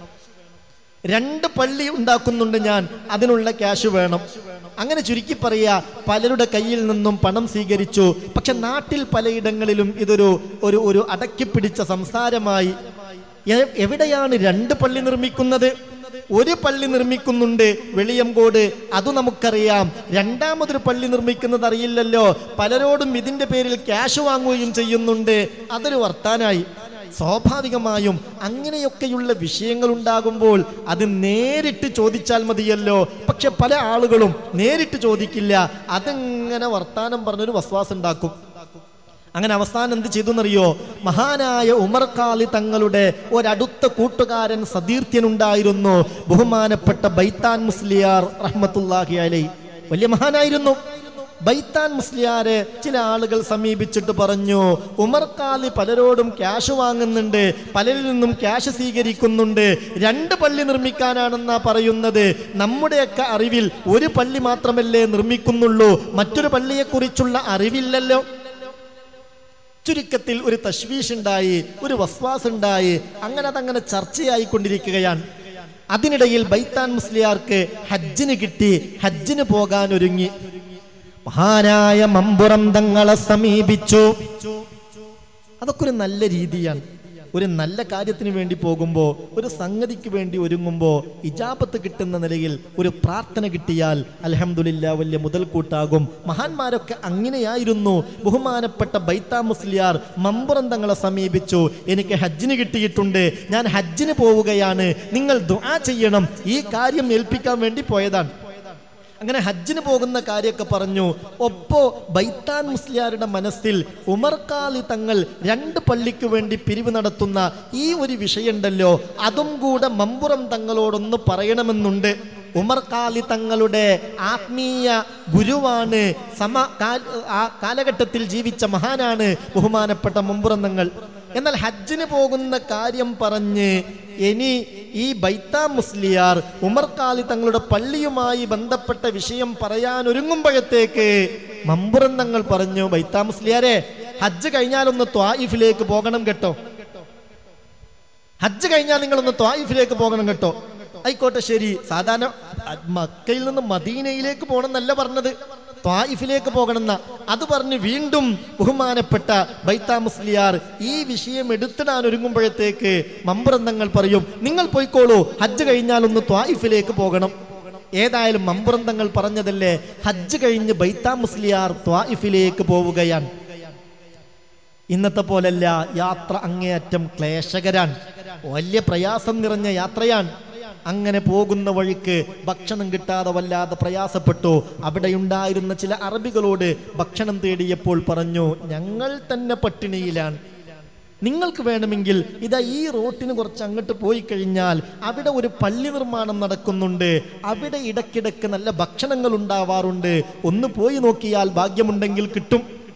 രണ്ട് പള്ളി ഉണ്ടാക്കുന്നുണ്ട് ഞാൻ അതിനുള്ള ക്യാഷ് വേണം അങ്ങനെ ചുരുക്കി പറയാ പലരുടെ കയ്യിൽ നിന്നും പണം സ്വീകരിച്ചു പക്ഷെ നാട്ടിൽ പലയിടങ്ങളിലും ഇതൊരു ഒരു ഒരു അടക്കി പിടിച്ച സംസാരമായി എ- എവിടെയാണ് രണ്ട് പള്ളി നിർമ്മിക്കുന്നത് ഒരു പള്ളി നിർമ്മിക്കുന്നുണ്ട് വെളിയംകോട് അത് നമുക്കറിയാം രണ്ടാമതൊരു പള്ളി നിർമ്മിക്കുന്നത് അറിയില്ലല്ലോ പലരോടും ഇതിന്റെ പേരിൽ ക്യാഷ് വാങ്ങുകയും ചെയ്യുന്നുണ്ട് അതൊരു വർത്താനായി സ്വാഭാവികമായും അങ്ങനെയൊക്കെയുള്ള വിഷയങ്ങൾ ഉണ്ടാകുമ്പോൾ അത് നേരിട്ട് ചോദിച്ചാൽ മതിയല്ലോ പക്ഷെ പല ആളുകളും നേരിട്ട് ചോദിക്കില്ല അതെങ്ങനെ വർത്താനം പറഞ്ഞൊരു വസ്വാസം ഉണ്ടാക്കും അങ്ങനെ അവസാനം എന്ത് ചെയ്തു എന്നറിയോ മഹാനായ ഉമർ ഖാലി തങ്ങളുടെ ഒരടുത്ത കൂട്ടുകാരൻ സതീർത്ഥ്യനുണ്ടായിരുന്നു ബഹുമാനപ്പെട്ട ബൈത്താൻ മുസ്ലിയാർ റഹ്മത്തുല്ലാഹി അലൈ വലിയ മഹാനായിരുന്നു ബൈത്താൻ മുസ്ലിയാരെ ചില ആളുകൾ സമീപിച്ചിട്ട് പറഞ്ഞു ഉമർ ഖാലി പലരോടും ക്യാഷ് വാങ്ങുന്നുണ്ട് പലരിൽ നിന്നും ക്യാഷ് സ്വീകരിക്കുന്നുണ്ട് രണ്ട് പള്ളി നിർമ്മിക്കാനാണെന്നാ പറയുന്നത് നമ്മുടെയൊക്കെ അറിവിൽ ഒരു പള്ളി മാത്രമല്ലേ നിർമ്മിക്കുന്നുള്ളൂ മറ്റൊരു പള്ളിയെക്കുറിച്ചുള്ള അറിവില്ലല്ലോ ചുരുക്കത്തിൽ ഒരു തശ്വീഷ് ഉണ്ടായി ഒരു വസ്വാസ് ഉണ്ടായി അങ്ങനെ അതങ്ങനെ ചർച്ചയായിക്കൊണ്ടിരിക്കുകയാണ് അതിനിടയിൽ ബൈത്താൻ മുസ്ലിയാർക്ക് ഹജ്ജിന് കിട്ടി ഹജ്ജിന് പോകാൻ ഒരുങ്ങി മഹാനായ മമ്പുറം തങ്ങളെ സമീപിച്ചു അതൊക്കെ ഒരു നല്ല രീതിയാണ് ഒരു നല്ല കാര്യത്തിന് വേണ്ടി പോകുമ്പോൾ ഒരു സംഗതിക്ക് വേണ്ടി ഒരുങ്ങുമ്പോൾ ഇജാബത്ത് കിട്ടുന്ന നിലയിൽ ഒരു പ്രാർത്ഥന കിട്ടിയാൽ അലഹമുല്ല വലിയ മുതൽക്കൂട്ടാകും മഹാന്മാരൊക്കെ അങ്ങനെയായിരുന്നു ബഹുമാനപ്പെട്ട ബൈത്താ മുസ്ലിയാർ മമ്പുറം തങ്ങളെ സമീപിച്ചു എനിക്ക് ഹജ്ജിന് കിട്ടിയിട്ടുണ്ട് ഞാൻ ഹജ്ജിന് പോവുകയാണ് നിങ്ങൾ ദുആ ചെയ്യണം ഈ കാര്യം ഏൽപ്പിക്കാൻ വേണ്ടി പോയതാണ് അങ്ങനെ ഹജ്ജിന് പോകുന്ന കാര്യമൊക്കെ പറഞ്ഞു ഒപ്പോ ബൈത്താൻ മുസ്ലിയാരുടെ മനസ്സിൽ ഉമർ ഖാലി തങ്ങൾ രണ്ട് പള്ളിക്ക് വേണ്ടി പിരിവ് നടത്തുന്ന ഈ ഒരു വിഷയമുണ്ടല്ലോ അതും കൂടെ മമ്പുറം തങ്ങളോടൊന്ന് പറയണമെന്നുണ്ട് ഉമർ ഖാലി തങ്ങളുടെ ആത്മീയ ഗുരുവാണ് സമ കാൽ- ആ കാലഘട്ടത്തിൽ ജീവിച്ച മഹാനാണ് ബഹുമാനപ്പെട്ട മമ്പുറം തങ്ങൾ എന്നാൽ ഹജ്ജിന് പോകുന്ന കാര്യം പറഞ്ഞ് ഇനി ഈ ബൈത്താ മുസ്ലിയാർ ഉമർ ഖാലി തങ്ങളുടെ പള്ളിയുമായി ബന്ധപ്പെട്ട വിഷയം പറയാൻ ഒരുങ്ങുമ്പോഴത്തേക്ക് മമ്പുറം തങ്ങൾ പറഞ്ഞു ബൈത്താ മുസ്ലിയാരെ ഹജ്ജ് കഴിഞ്ഞാലൊന്ന് ത്വായിഫിലേക്ക് പോകണം കേട്ടോ ഹജ്ജ് കഴിഞ്ഞാൽ നിങ്ങളൊന്ന് ത്വായിഫിലേക്ക് പോകണം കേട്ടോ ആയിക്കോട്ടെ ശരി സാധാരണ മക്കയിൽ നിന്ന് മദീനയിലേക്ക് പോകണം എന്നല്ല പറഞ്ഞത് ത്വായിഫിലേക്ക് പോകണമെന്ന അത് പറഞ്ഞ് വീണ്ടും ബഹുമാനപ്പെട്ട ബൈത്താ മുസ്ലിയാർ ഈ വിഷയം എടുത്തിടാൻ ഒരുങ്ങുമ്പോഴത്തേക്ക് മമ്പുറന്തങ്ങൾ പറയും നിങ്ങൾ പോയിക്കോളൂ ഹജ്ജ് കഴിഞ്ഞാൽ ഒന്ന് ത്വായിഫിലേക്ക് പോകണം ഏതായാലും മമ്പുറന്തങ്ങൾ പറഞ്ഞതല്ലേ ഹജ്ജ് കഴിഞ്ഞ് ബൈത്താ മുസ്ലിയാർ ത്വായിഫിലേക്ക് പോവുകയാണ് ഇന്നത്തെ പോലല്ല യാത്ര അങ്ങേയറ്റം ക്ലേശകരാണ് വലിയ പ്രയാസം നിറഞ്ഞ യാത്രയാണ് അങ്ങനെ പോകുന്ന വഴിക്ക് ഭക്ഷണം കിട്ടാതെ വല്ലാതെ പ്രയാസപ്പെട്ടു അവിടെയുണ്ടായിരുന്ന ചില അറബികളോട് ഭക്ഷണം തേടിയപ്പോൾ പറഞ്ഞു ഞങ്ങൾ തന്നെ പട്ടിണിയിലാണ് നിങ്ങൾക്ക് വേണമെങ്കിൽ ഇതാ ഈ റോട്ടിന് കുറച്ച് അങ്ങോട്ട് പോയി കഴിഞ്ഞാൽ അവിടെ ഒരു പള്ളി നിർമ്മാണം നടക്കുന്നുണ്ട് അവിടെ ഇടയ്ക്കിടയ്ക്ക് നല്ല ഭക്ഷണങ്ങൾ ഉണ്ടാവാറുണ്ട് ഒന്ന് പോയി നോക്കിയാൽ ഭാഗ്യമുണ്ടെങ്കിൽ കിട്ടും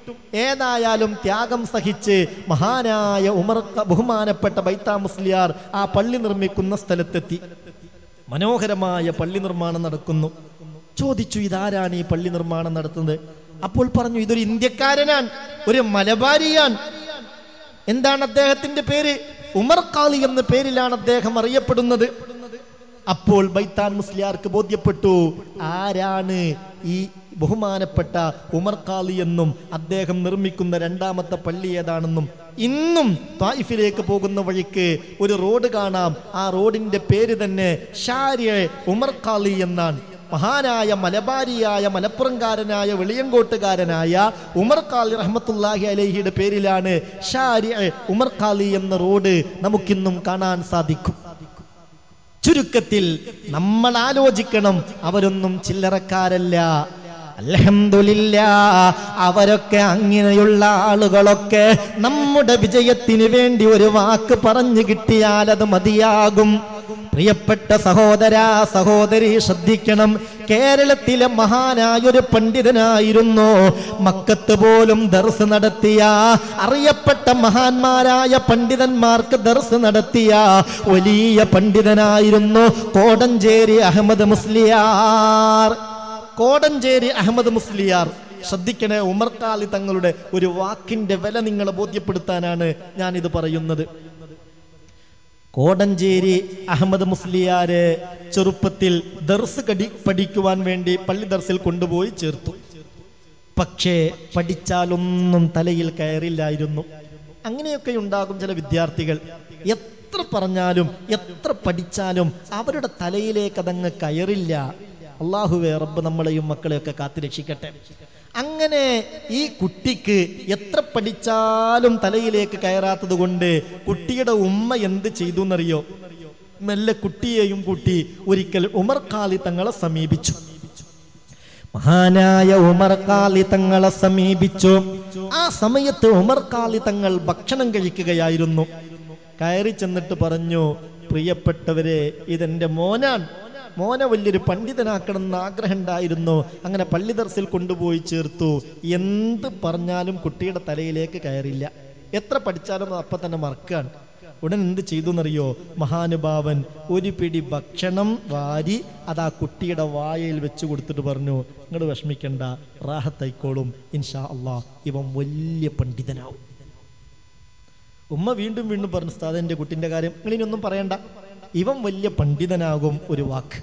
ഏതായാലും ത്യാഗം സഹിച്ച് മഹാനായ ഉമർ ബഹുമാനപ്പെട്ട ബൈത്താ മുസ്ലിയാർ ആ പള്ളി നിർമ്മിക്കുന്ന സ്ഥലത്തെത്തി മനോഹരമായ പള്ളി നിർമ്മാണം നടക്കുന്നു ചോദിച്ചു ഇതാരാണ് ഈ പള്ളി നിർമ്മാണം നടത്തുന്നത് അപ്പോൾ പറഞ്ഞു ഇതൊരു ഇന്ത്യക്കാരനാണ് ഒരു മലബാരിയാണ് എന്താണ് അദ്ദേഹത്തിന്റെ പേര് ഉമർ ഖാലി എന്ന പേരിലാണ് അദ്ദേഹം അറിയപ്പെടുന്നത് അപ്പോൾ ബൈത്താൻ മുസ്ലിയാർക്ക് ബോധ്യപ്പെട്ടു ആരാണ് ഈ ബഹുമാനപ്പെട്ട ഉമർ ഖാലി എന്നും അദ്ദേഹം നിർമ്മിക്കുന്ന രണ്ടാമത്തെ പള്ളി ഏതാണെന്നും ഇന്നും തായിഫിലേക്ക് പോകുന്ന വഴിക്ക് ഒരു റോഡ് കാണാം ആ റോഡിന്റെ പേര് തന്നെ ഷാരിയ ഉമർ ഖാലി എന്നാണ് മഹാനായ മലബാരിയായ മലപ്പുറംകാരനായ വെളിയങ്കോട്ടുകാരനായ ഉമർ ഖാലി റഹ്മത്തുല്ലാഹി അലഹിയുടെ പേരിലാണ് ഷാരി ഉമർ ഖാലി എന്ന റോഡ് നമുക്കിന്നും കാണാൻ സാധിക്കും ചുരുക്കത്തിൽ നമ്മൾ ആലോചിക്കണം അവരൊന്നും ചില്ലറക്കാരല്ല അൽഹംദുലില്ല അവരൊക്കെ അങ്ങനെയുള്ള ആളുകളൊക്കെ നമ്മുടെ വിജയത്തിന് വേണ്ടി ഒരു വാക്ക് പറഞ്ഞു കിട്ടിയാൽ അത് മതിയാകും പ്രിയപ്പെട്ട സഹോദര സഹോദരി ശ്രദ്ധിക്കണം കേരളത്തിലെ മഹാനായൊരു പണ്ഡിതനായിരുന്നു മക്കത്ത് പോലും ദർസ് നടത്തിയ അറിയപ്പെട്ട മഹാന്മാരായ പണ്ഡിതന്മാർക്ക് ദർസ് നടത്തിയ വലിയ പണ്ഡിതനായിരുന്നു കോടഞ്ചേരി അഹമ്മദ് മുസ്ലിയാർ കോടഞ്ചേരി അഹമ്മദ് മുസ്ലിയാർ ശ്രദ്ധിക്കണേ ഉമർ ഖാലി തങ്ങളുടെ ഒരു വാക്കിന്റെ വില നിങ്ങളെ ബോധ്യപ്പെടുത്താനാണ് ഞാൻ ഇത് പറയുന്നത് കോടഞ്ചേരി അഹമ്മദ് മുസ്ലിയാര് ചെറുപ്പത്തിൽ ദർസ് കടി പഠിക്കുവാൻ വേണ്ടി പള്ളി ദർസിൽ കൊണ്ടുപോയി ചേർത്തു പക്ഷേ പഠിച്ചാലൊന്നും തലയിൽ കയറില്ലായിരുന്നു അങ്ങനെയൊക്കെ ഉണ്ടാകും ചില വിദ്യാർത്ഥികൾ എത്ര പറഞ്ഞാലും എത്ര പഠിച്ചാലും അവരുടെ തലയിലേക്ക് അതങ്ങ് കയറില്ല അള്ളാഹുവേ റബ്ബ് നമ്മളെയും മക്കളെയൊക്കെ കാത്തുരക്ഷിക്കട്ടെ അങ്ങനെ ഈ കുട്ടിക്ക് എത്ര പഠിച്ചാലും തലയിലേക്ക് കയറാത്തത് കൊണ്ട് കുട്ടിയുടെ ഉമ്മ എന്ത് ചെയ്തു എന്നറിയോ മെല്ലെ കുട്ടിയെയും കൂട്ടി ഒരിക്കൽ ഉമർ ഖാലി തങ്ങളെ സമീപിച്ചു മഹാനായ ഉമർ ഖാലി തങ്ങളെ സമീപിച്ചു ആ സമയത്ത് ഉമർ ഖാലി തങ്ങൾ ഭക്ഷണം കഴിക്കുകയായിരുന്നു കയറി ചെന്നിട്ട് പറഞ്ഞു പ്രിയപ്പെട്ടവരെ ഇതെന്റെ മോനാണ് മോനെ വലിയൊരു പണ്ഡിതനാക്കണം എന്ന് ആഗ്രഹം ഉണ്ടായിരുന്നു അങ്ങനെ പള്ളി ദർസിൽ കൊണ്ടുപോയി ചേർത്തു എന്ത് പറഞ്ഞാലും കുട്ടിയുടെ തലയിലേക്ക് കയറില്ല എത്ര പഠിച്ചാലും അത് അപ്പം തന്നെ മറക്കാണ് ഉടൻ എന്ത് ചെയ്തു എന്നറിയോ മഹാനുഭാവൻ ഒരു പിടി ഭക്ഷണം വാരി അത് ആ കുട്ടിയുടെ വായയിൽ വെച്ച് കൊടുത്തിട്ട് പറഞ്ഞു നിങ്ങൾ വിഷമിക്കണ്ട റാഹത്തൈക്കോളും ഇൻഷാ അള്ളാ ഇവൻ വലിയ പണ്ഡിതനാവും ഉമ്മ വീണ്ടും വീണ്ടും പറഞ്ഞു സ്ഥാദ എൻ്റെ കുട്ടിൻ്റെ കാര്യം നിങ്ങളിനൊന്നും പറയണ്ട ഇവൻ വലിയ പണ്ഡിതനാകും ഒരു വാക്ക്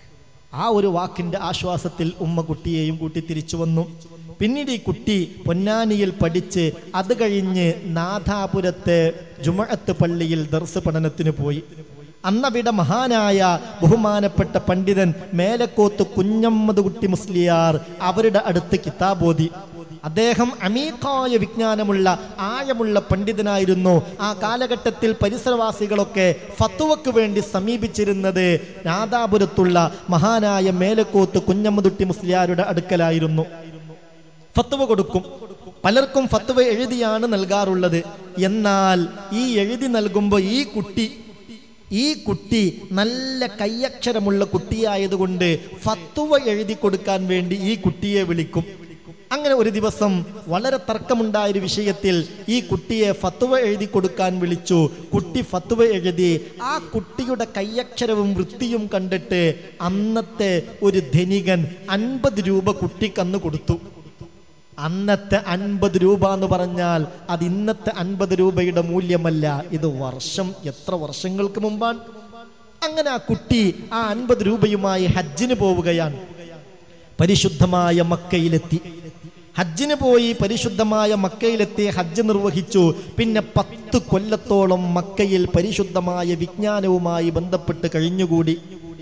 ആ ഒരു വാക്കിന്റെ ആശ്വാസത്തിൽ ഉമ്മ കുട്ടിയെയും കൂട്ടി തിരിച്ചു വന്നു പിന്നീട് ഈ കുട്ടി പൊന്നാനിയിൽ പഠിച്ച് അത് കഴിഞ്ഞ് നാഥാപുരത്തെ ജുമഅത്ത് പള്ളിയിൽ ദർസ് പഠനത്തിന് പോയി അന്നവിടെ മഹാനായ ബഹുമാനപ്പെട്ട പണ്ഡിതൻ മേലക്കോത്ത് കുഞ്ഞമ്മദ് കുട്ടി മുസ്ലിയാർ അവരുടെ അടുത്ത് കിതാബോധി അദ്ദേഹം അമീഖായ വിജ്ഞാനമുള്ള ആഴമുള്ള പണ്ഡിതനായിരുന്നു ആ കാലഘട്ടത്തിൽ പരിസരവാസികളൊക്കെ ഫത്തുവക്ക് വേണ്ടി സമീപിച്ചിരുന്നത് നാദാപുരത്തുള്ള മഹാനായ മേലക്കോത്ത് കുഞ്ഞമ്മദുട്ടി മുസ്ലിയാരുടെ അടുക്കലായിരുന്നു ഫത്തുവ കൊടുക്കും പലർക്കും ഫത്തുവ എഴുതിയാണ് നൽകാറുള്ളത് എന്നാൽ ഈ എഴുതി നൽകുമ്പോൾ ഈ കുട്ടി ഈ കുട്ടി നല്ല കയ്യക്ഷരമുള്ള കുട്ടിയായതുകൊണ്ട് ഫത്തുവ എഴുതി കൊടുക്കാൻ വേണ്ടി ഈ കുട്ടിയെ വിളിക്കും അങ്ങനെ ഒരു ദിവസം വളരെ തർക്കമുണ്ടായ ഒരു വിഷയത്തിൽ ഈ കുട്ടിയെ ഫത്തുവ എഴുതി കൊടുക്കാൻ വിളിച്ചു കുട്ടി ഫത്തുവ എഴുതി ആ കുട്ടിയുടെ കയ്യക്ഷരവും വൃത്തിയും കണ്ടിട്ട് അന്നത്തെ ഒരു ധനികൻ അൻപത് രൂപ കുട്ടിക്കന്ന് കൊടുത്തു അന്നത്തെ അൻപത് രൂപ എന്ന് പറഞ്ഞാൽ അത് ഇന്നത്തെ അൻപത് രൂപയുടെ മൂല്യമല്ല ഇത് വർഷം എത്ര വർഷങ്ങൾക്ക് മുമ്പാണ് അങ്ങനെ ആ കുട്ടി ആ അൻപത് രൂപയുമായി ഹജ്ജിന് പോവുകയാണ് പരിശുദ്ധമായ മക്കയിലെത്തി ഹജ്ജിന് പോയി പരിശുദ്ധമായ മക്കയിലെത്തി ഹജ്ജ് നിർവഹിച്ചു പിന്നെ പത്ത് കൊല്ലത്തോളം മക്കയിൽ പരിശുദ്ധമായ വിജ്ഞാനവുമായി ബന്ധപ്പെട്ട് കഴിഞ്ഞുകൂടി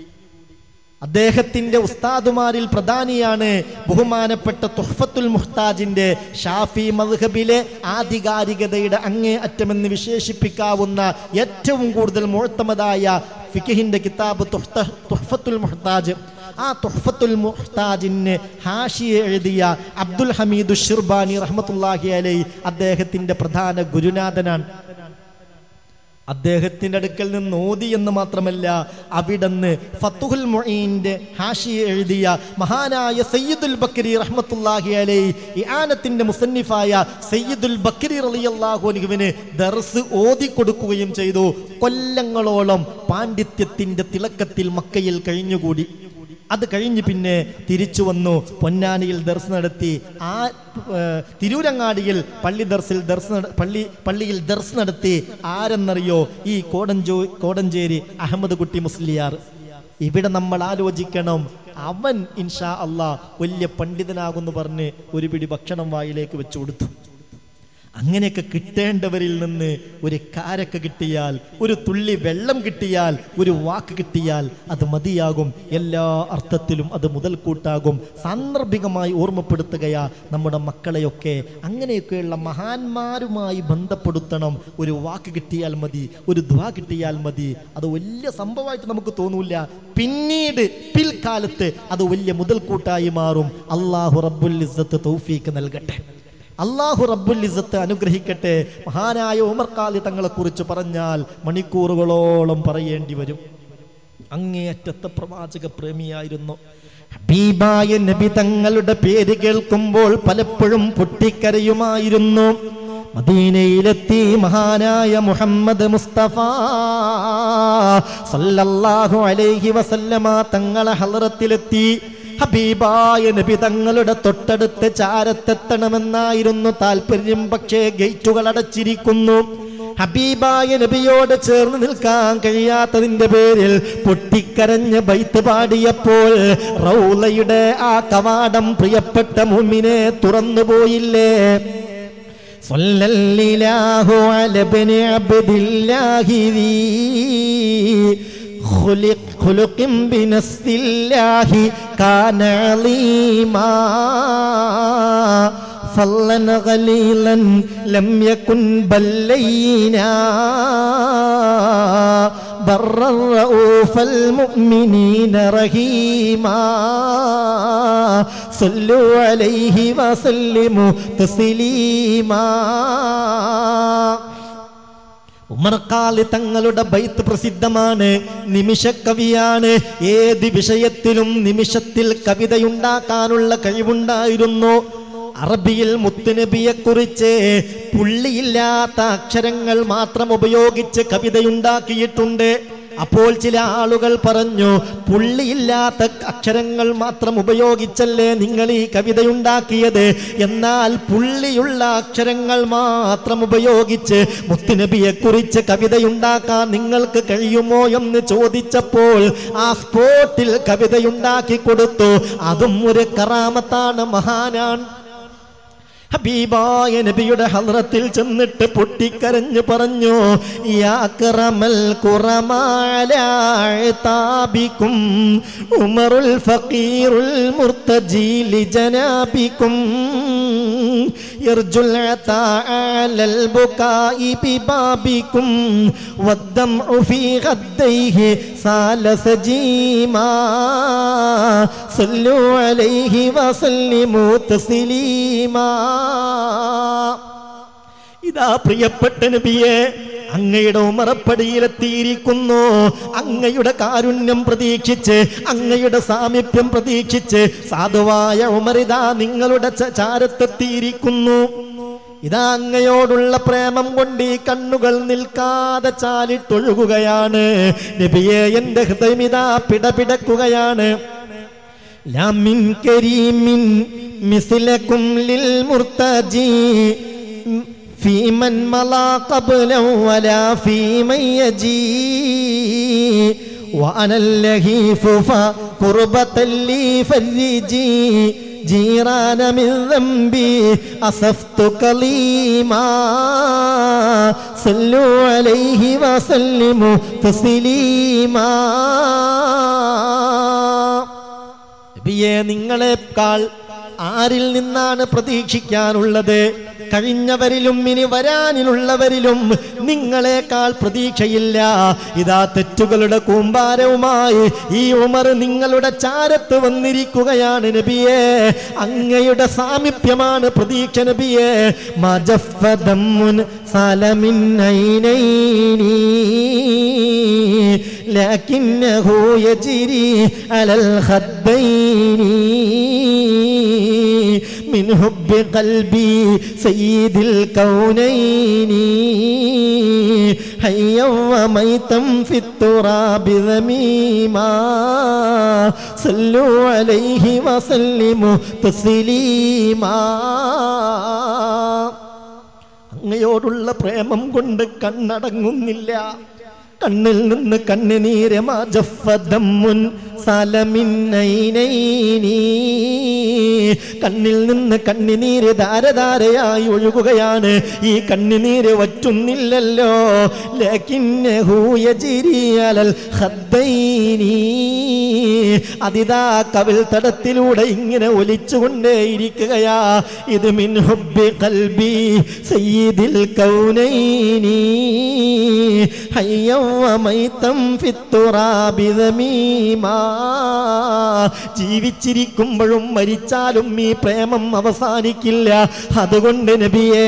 അദ്ദേഹത്തിന്റെ ഉസ്താദുമാരിൽ പ്രധാനിയാണ് ബഹുമാനപ്പെട്ട തുഹഫത്തുൽ മുഹ്താജിന്റെ ഷാഫി മദ്ഹബിലെ ആധികാരികതയുടെ അങ്ങേ അറ്റമെന്ന് വിശേഷിപ്പിക്കാവുന്ന ഏറ്റവും കൂടുതൽ മുഴത്തമതായ ഫിഖിന്റെ കിതാബ് തുഹ്ത- തുഹഫത്തുൽ മുഹ്താജ് ആ തുഹഫത്തുൽ മുഹ്താജിന് ഹാഷിയെ എഴുതിയ അബ്ദുൽ ഹമീദു ഷിർബാനി റഹ്മത്തുല്ലാഹി അലൈ അദ്ദേഹത്തിന്റെ പ്രധാന ഗുരുനാഥനാണ് അദ്ദേഹത്തിന്റെ അടുക്കൽ നിന്ന് ഓതി എന്ന് മാത്രമല്ല അവിടുന്ന് ഫത്തുഹുൽ മൊയ്ന്റെ ഹാഷി എഴുതിയ മഹാനായ സയ്യിദുൽ ബക്കരി റഹ്മത്തുല്ലാഹി അലൈ ഇആനത്തിന്റെ മുസന്നിഫായ സയ്യിദുൽ ബക്കരി റളിയല്ലാഹു അൻഹുവിന് ദർസ് ഓതി കൊടുക്കുകയും ചെയ്തു കൊല്ലങ്ങളോളം പാണ്ഡിത്യത്തിന്റെ തിളക്കത്തിൽ മക്കയിൽ കഴിഞ്ഞുകൂടി അത് കഴിഞ്ഞ് പിന്നെ തിരിച്ചു വന്നു പൊന്നാനിയിൽ ദർസ് നടത്തി ആ ഏർ, തിരൂരങ്ങാടിയിൽ പള്ളി ദർസിൽ ദർസ് നട- പള്ളി പള്ളിയിൽ ദർസ് നടത്തി ആരെന്നറിയോ ഈ കോടഞ്ചോ കോടഞ്ചേരി അഹമ്മദ് കുട്ടി മുസ്ലിയാർ ഇവിടെ നമ്മൾ ആലോചിക്കണം അവൻ ഇൻഷാ അള്ളാ വലിയ പണ്ഡിതനാകുന്നു പറഞ്ഞ് ഒരു പിടി ഭക്ഷണം വായിലേക്ക് വെച്ചു കൊടുത്തു അങ്ങനെയൊക്കെ കിട്ടേണ്ടവരിൽ നിന്ന് ഒരു കാരക്ക കിട്ടിയാൽ ഒരു തുള്ളി വെള്ളം കിട്ടിയാൽ ഒരു വാക്ക് കിട്ടിയാൽ അത് മതിയാകും എല്ലാ അർത്ഥത്തിലും അത് മുതൽക്കൂട്ടാകും സാന്ദർഭികമായി ഓർമ്മപ്പെടുത്തുകയാ നമ്മുടെ മക്കളെയൊക്കെ അങ്ങനെയൊക്കെയുള്ള മഹാന്മാരുമായി ബന്ധപ്പെടുത്തണം ഒരു വാക്ക് കിട്ടിയാൽ മതി ഒരു ദ്വാ കിട്ടിയാൽ മതി അത് വലിയ സംഭവമായിട്ട് നമുക്ക് തോന്നൂല പിന്നീട് പിൽക്കാലത്ത് അത് വലിയ മുതൽക്കൂട്ടായി മാറും അള്ളാഹു റബ്ബുൽ ഇസ്സത്ത് തൗഫീക്ക് നൽകട്ടെ അള്ളാഹു റബ്ബുൽ ഇസത്ത് അനുഗ്രഹിക്കട്ടെ മഹാനായ ഉമർ ഖാലി തങ്ങളെ കുറിച്ച് പറഞ്ഞാൽ മണിക്കൂറുകളോളം പറയേണ്ടി വരും അങ്ങേയറ്റത്തെ പ്രവാചക പ്രേമിയായിരുന്നു ഹബീബായ നബി തങ്ങളുടെ പേര് കേൾക്കുമ്പോൾ പലപ്പോഴും പൊട്ടിക്കരയുമായിരുന്നു മദീനയിലെത്തി മഹാനായ മുഹമ്മദ് മുസ്തഫ സല്ലല്ലാഹു അലൈഹി വസല്ലമ തങ്ങളെ ഹലറത്തിലെത്തി ഹബീബായ നബി തങ്ങളുടെ തൊട്ടടുത്ത് ചാരത്തെത്തണമെന്നായിരുന്നു താല്പര്യം പക്ഷേ ഗേറ്റുകൾ അടച്ചിരിക്കുന്നു ഹബീബായ നബിയോട് ചേർന്ന് നിൽക്കാൻ കഴിയാത്തതിന്റെ പേരിൽ പൊട്ടിക്കരഞ്ഞ് ബൈത്ത് പാടിയപ്പോൾ റൗലയുടെ ആ കവാടം പ്രിയപ്പെട്ട മുമ്മിനെ തുറന്നുപോയില്ലേ സ്വല്ലല്ലാഹു അലബനി അബ്ദില്ലാഹി ذي خلق خلق بنفس الله كان عظيما فضلا غليلا لم يكن بل لينا برا رؤوف المؤمنين رحيما صلوا عليه وسلموا تسليما ഉമർക്കാലി തങ്ങളുടെ ബൈത്ത് പ്രസിദ്ധമാണ് നിമിഷക്കവിയാണ് ഏത് വിഷയത്തിലും നിമിഷത്തിൽ കവിതയുണ്ടാക്കാനുള്ള കഴിവുണ്ടായിരുന്നു അറബിയിൽ മുത്തുനബിയെ കുറിച്ച് പുള്ളിയില്ലാത്ത അക്ഷരങ്ങൾ മാത്രം ഉപയോഗിച്ച് കവിതയുണ്ടാക്കിയിട്ടുണ്ട് അപ്പോൾ ചില ആളുകൾ പറഞ്ഞു പുള്ളിയില്ലാത്ത അക്ഷരങ്ങൾ മാത്രം ഉപയോഗിച്ചല്ലേ നിങ്ങൾ ഈ കവിതയുണ്ടാക്കിയത് എന്നാൽ പുള്ളിയുള്ള അക്ഷരങ്ങൾ മാത്രം ഉപയോഗിച്ച് മുത്തുനബിയെ കുറിച്ച് കവിതയുണ്ടാക്കാൻ നിങ്ങൾക്ക് കഴിയുമോ എന്ന് ചോദിച്ചപ്പോൾ ആ സ്പോട്ടിൽ കവിതയുണ്ടാക്കി കൊടുത്തു അതും ഒരു കറാമത്താണ് മഹാനാണ് ഹബീബായ നബിയുടെ ഹദ്റത്തിൽ ചെന്നിട്ട് പൊട്ടിക്കരഞ്ഞു പറഞ്ഞു യാക്രമൽ കുറമാലാബിക്കും ഉമറുൽ ഫഖീറുൽ മുർത്തജീലി ജനാബിക്കും يرجو العطاء على البكاء ببابكم والدمع في غديه سال سجيما صلوا عليه وسلموا تسليما ഇതാ പ്രിയപ്പെട്ട നബിയെ അങ്ങയുടെ ഉമറപ്പടിയിലെത്തിയിരിക്കുന്നു അങ്ങയുടെ കാരുണ്യം പ്രതീക്ഷിച്ച് അങ്ങയുടെ സാമീപ്യം പ്രതീക്ഷിച്ച് സാധുവായ ഉമറിതാ നിങ്ങളുടെ ച- ചാരത്തെത്തിയിരിക്കുന്നു ഇതാ അങ്ങയോടുള്ള പ്രേമം കൊണ്ട് ഈ കണ്ണുകൾ നിൽക്കാതെ ചാലിട്ടൊഴുകുകയാണ് നബിയെ എന്റെ ഹൃദയം ഇതാ പിടപിടക്കുകയാണ് لا من كريم مثلكم للمرتجي في من مضى قبلا ولا في من يجي وأنا اللهيف فقربة لي فرجي جيران من ذنبي أسفت كليما صلوا عليه وسلموا تسليما നബിയെ നിങ്ങളെക്കാൾ ആരിൽ നിന്നാണ് പ്രതീക്ഷിക്കാനുള്ളത് കഴിഞ്ഞവരിലും ഇനി വരാനിലുള്ളവരിലും നിങ്ങളെക്കാൾ പ്രതീക്ഷയില്ല ഇതാ തെറ്റുകളുടെ കൂമ്പാരവുമായി ഈ ഉമർ നിങ്ങളുടെ ചാരത്ത് വന്നിരിക്കുകയാണ് നബിയെ അങ്ങയുടെ സാമീപ്യമാണ് പ്രതീക്ഷ നബിയെ മജഫദമ്മുൻ സലമിൻ ഐനൈനി لكنه يجري على الخدين من حب قلبي سيد الكونين حيا وميتا في التراب ذميما صلوا عليه وسلموا تسليما അങ്ങയോടുള്ള പ്രേമം കൊണ്ട് കണ്ണടങ്ങുന്നില്ല കണ്ണിൽ നിന്ന് കണ്ണുനീര് മാജഫദമ്മുൻ സലമിന്നൈനൈനി കണ്ണിൽ നിന്ന് കണ്ണുനീര് ധാരധാരയായി ഒഴുകുകയാണ് ഈ കണ്ണുനീര് വറ്റുന്നില്ലല്ലോ ലക്കിന്നഹു യജിരിയലൽ ഖദ്ദൈനി അതിതാ കവിൽ തടത്തിലൂടെ ഇങ്ങനെ ഒലിച്ചുകൊണ്ടേയിരിക്കുകയാ ഇത് മിൻ ഹുബ്ബി ഖൽബി സയ്യിദിൽ കൗനൈനി ഹയ്യം വമൈതം ഫിത്തുറാബി ദമീമാ ജീവിച്ചിരിക്കുമ്പോഴും മരിച്ചാലും ഈ പ്രേമം അവസാനിക്കില്ല അതുകൊണ്ട് നബിയേ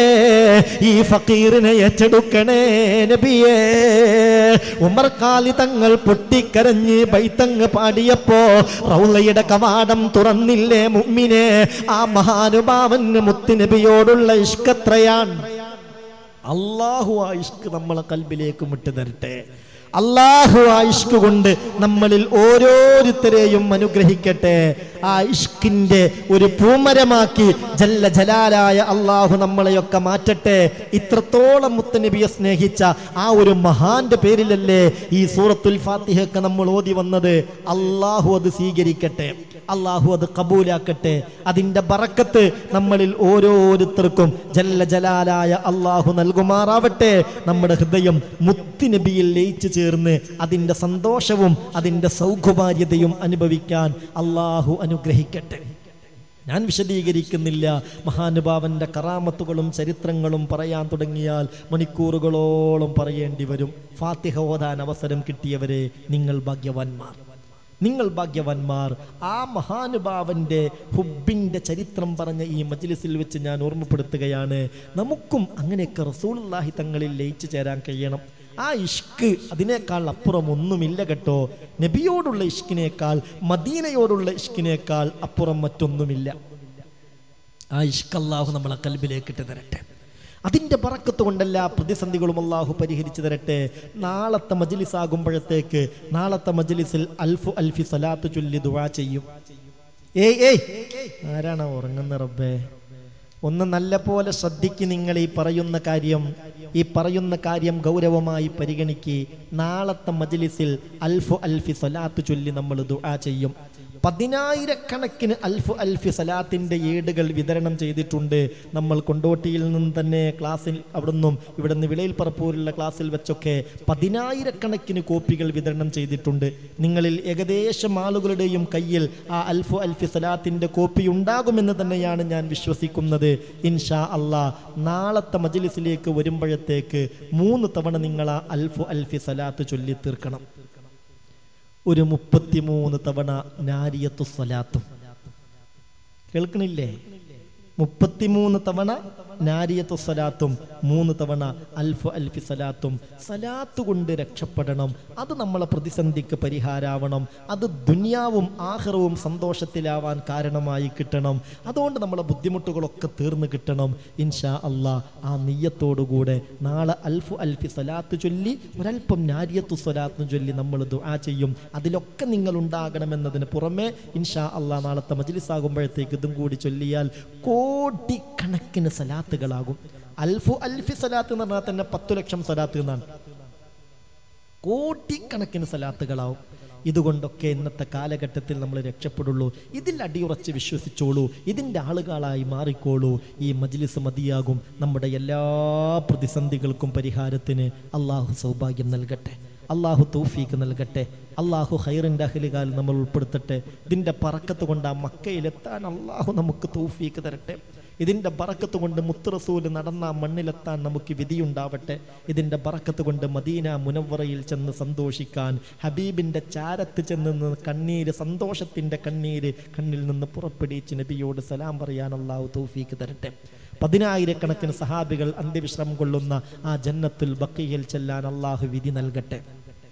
ഈ ഫക്കീറിനെ ഏറ്റെടുക്കണേ നബിയേ ഉമർ കാലി തങ്ങൾ പൊട്ടിക്കരഞ്ഞ് ബൈത്തങ്ങ് പാടിയപ്പോ റൗലയുടെ കവാടം തുറന്നില്ലേ മുമ്മിനെ ആ മഹാനുഭാവന് മുത്തുനബിയോടുള്ള ഇഷ്കത്രയാണ് അള്ളാഹു ആ ഇഷ്ക് നമ്മളെ കൽബിലേക്ക് വിട്ടു തരട്ടെ അള്ളാഹു ആ ഇഷ്ക് കൊണ്ട് നമ്മളിൽ ഓരോരുത്തരെയും അനുഗ്രഹിക്കട്ടെ ആ ഇഷ്കിന്റെ ഒരു പൂമരമാക്കി ജല്ല ജലാലായ അള്ളാഹു നമ്മളെയൊക്കെ മാറ്റട്ടെ ഇത്രത്തോളം മുത്തനബിയെ സ്നേഹിച്ച ആ ഒരു മഹാന്റെ പേരിലല്ലേ ഈ സൂറത്തുൽ ഫാത്തിഹൊക്കെ നമ്മൾ ഓതി വന്നത് അള്ളാഹു അത് സ്വീകരിക്കട്ടെ അള്ളാഹു അത് കബൂലാക്കട്ടെ അതിൻ്റെ ബറക്കത്ത് നമ്മളിൽ ഓരോരുത്തർക്കും ജല്ല ജലാലായ അള്ളാഹു നൽകുമാറാവട്ടെ നമ്മുടെ ഹൃദയം മുത്തുനബിയിൽ ലയിച്ചു ചേർന്ന് അതിൻ്റെ സന്തോഷവും അതിൻ്റെ സൗകുമാര്യതയും അനുഭവിക്കാൻ അള്ളാഹു അനുഗ്രഹിക്കട്ടെ ഞാൻ വിശദീകരിക്കുന്നില്ല മഹാനുഭാവന്റെ കറാമത്തുകളും ചരിത്രങ്ങളും പറയാൻ തുടങ്ങിയാൽ മണിക്കൂറുകളോളം പറയേണ്ടി വരും ഫാത്തിഹ ഓതാൻ അവസരം കിട്ടിയവരെ നിങ്ങൾ ഭാഗ്യവാന്മാർ നിങ്ങൾ ഭാഗ്യവാന്മാർ ആ മഹാനുഭാവന്റെ ഹുബിന്റെ ചരിത്രം പറഞ്ഞ ഈ മജ്ലിസിൽ വെച്ച് ഞാൻ ഓർമ്മപ്പെടുത്തുകയാണ് നമുക്കും അങ്ങനെയൊക്കെ റസൂലുള്ളാഹി തങ്ങളിൽ ലയിച്ചു ചേരാൻ കഴിയണം ആ ഇഷ്ക് അതിനേക്കാൾ അപ്പുറം ഒന്നുമില്ല കേട്ടോ നബിയോടുള്ള ഇഷ്കിനേക്കാൾ മദീനയോടുള്ള ഇഷ്കിനേക്കാൾ അപ്പുറം മറ്റൊന്നുമില്ല ആ ഇഷ്ക് അള്ളാഹു നമ്മളെ കൽബിലേക്ക് ഇട്ട് തരട്ടെ അതിൻ്റെ പറക്കത്ത് കൊണ്ടല്ല പ്രതിസന്ധികളും അള്ളാഹു പരിഹരിച്ചു തരട്ടെ നാളത്തെ മജ്ലിസ് ആകുമ്പോഴത്തേക്ക് നാളത്തെ മജ്ലിസിൽ അൽഫു അൽഫി സലാത്ത് ചൊല്ലി ദുവാ ചെയ്യും ഏയ് ഏയ് ആരാണ് ഉറങ്ങുന്ന റബ്ബേ ഒന്ന് നല്ല പോലെ ശ്രദ്ധിക്ക് നിങ്ങൾ ഈ പറയുന്ന കാര്യം ഈ പറയുന്ന കാര്യം ഗൗരവമായി പരിഗണിക്ക് നാളത്തെ മജ്ലിസിൽ അൽഫു അൽഫി സലാത്ത് ചൊല്ലി നമ്മൾ ദുആ ചെയ്യും പതിനായിരക്കണക്കിന് അൽഫു അൽഫി സലാത്തിന്റെ ഏടുകൾ വിതരണം ചെയ്തിട്ടുണ്ട് നമ്മൾ കൊണ്ടോട്ടിയിൽ നിന്ന് തന്നെ ക്ലാസ്സിൽ അവിടുന്നും ഇവിടെ നിന്ന് വിളയിൽ പറപ്പൂരിലുള്ള ക്ലാസ്സിൽ വെച്ചൊക്കെ പതിനായിരക്കണക്കിന് കോപ്പികൾ വിതരണം ചെയ്തിട്ടുണ്ട് നിങ്ങളിൽ ഏകദേശം ആളുകളുടെയും കയ്യിൽ ആ അൽഫു അൽഫി സലാത്തിന്റെ കോപ്പി ഉണ്ടാകുമെന്ന് തന്നെയാണ് ഞാൻ വിശ്വസിക്കുന്നത് ഇൻഷാ അള്ളാ നാളത്തെ മജ്ലിസിലേക്ക് വരുമ്പോഴത്തേക്ക് മൂന്ന് തവണ നിങ്ങൾ ആ അൽഫു അൽഫി സലാത്ത് ചൊല്ലി തീർക്കണം ഒരു മുപ്പത്തിമൂന്ന് തവണ നാരിയത്തു സ്വലാത്തും കേൾക്കണില്ലേ മുപ്പത്തിമൂന്ന് തവണ നാരിയത്തു സലാത്തും മൂന്ന് തവണ അൽഫ് അൽഫി സലാത്തും സലാത്ത് കൊണ്ട് രക്ഷപ്പെടണം അത് നമ്മളെ പ്രതിസന്ധിക്ക് പരിഹാരാവണം അത് ദുനിയാവും ആഹ്റവും സന്തോഷത്തിലാവാൻ കാരണമായി കിട്ടണം അതുകൊണ്ട് നമ്മളെ ബുദ്ധിമുട്ടുകളൊക്കെ തീർന്നു കിട്ടണം ഇൻഷാ അള്ളാ ആ നെയ്യത്തോടുകൂടെ നാളെ അൽഫു അൽഫി സലാത്ത് ചൊല്ലി ഒരൽപ്പം നാരിയത്തു സ്വലാത്തും ചൊല്ലി നമ്മൾ ദുആ ചെയ്യും അതിലൊക്കെ നിങ്ങൾ ഉണ്ടാകണമെന്നതിന് പുറമെ ഇൻഷാ അള്ളാ നാളത്തെ മജ്ലിസ് ആകുമ്പോഴത്തേക്ക് ഇതും കൂടി ചൊല്ലിയാൽ കോടിക്കണക്കിന് സലാത്തുകളാകും അൽഫു അൽഫി സലാത്ത് എന്ന് പറഞ്ഞാൽ തന്നെ പത്തു ലക്ഷം സലാത്ത് എന്നാണ് കോടിക്കണക്കിന് സലാത്തുകളാവും ഇതുകൊണ്ടൊക്കെ ഇന്നത്തെ കാലഘട്ടത്തിൽ നമ്മൾ രക്ഷപ്പെടുള്ളൂ ഇതിൽ അടിയുറച്ച് വിശ്വസിച്ചോളൂ ഇതിൻ്റെ ആളുകളായി മാറിക്കോളൂ ഈ മജ്ലിസ് മതിയാകും നമ്മുടെ എല്ലാ പ്രതിസന്ധികൾക്കും പരിഹാരത്തിന് അള്ളാഹു സൗഭാഗ്യം നൽകട്ടെ അള്ളാഹു തൗഫീക്ക് നൽകട്ടെ അള്ളാഹു ഹൈറിൻ്റെ അഹലുകാൽ നമ്മൾ ഉൾപ്പെടുത്തട്ടെ ഇതിൻ്റെ പറക്കത്ത് കൊണ്ട് ആ മക്കയിലെത്താൻ അള്ളാഹു നമുക്ക് തൗഫീക്ക് തരട്ടെ ഇതിൻ്റെ ബറക്കത്ത് കൊണ്ട് മുത്തുറസൂല് നടന്ന ആ മണ്ണിലെത്താൻ നമുക്ക് വിധിയുണ്ടാവട്ടെ ഇതിൻ്റെ ബറക്കത്ത് കൊണ്ട് മദീന മുനവറയിൽ ചെന്ന് സന്തോഷിക്കാൻ ഹബീബിൻ്റെ ചാരത്ത് ചെന്ന് നിന്ന് കണ്ണീര് സന്തോഷത്തിൻ്റെ കണ്ണീര് കണ്ണിൽ നിന്ന് പുറപ്പെടുവിച്ച് നബിയോട് സലാം പറയാൻ അള്ളാഹു തൗഫീക്ക് തരട്ടെ പതിനായിരക്കണക്കിന് സഹാബികൾ അന്ത്യവിശ്രമം കൊള്ളുന്ന ആ ജന്നത്തുൽ ബക്കയിൽ ചെല്ലാൻ അള്ളാഹു വിധി നൽകട്ടെ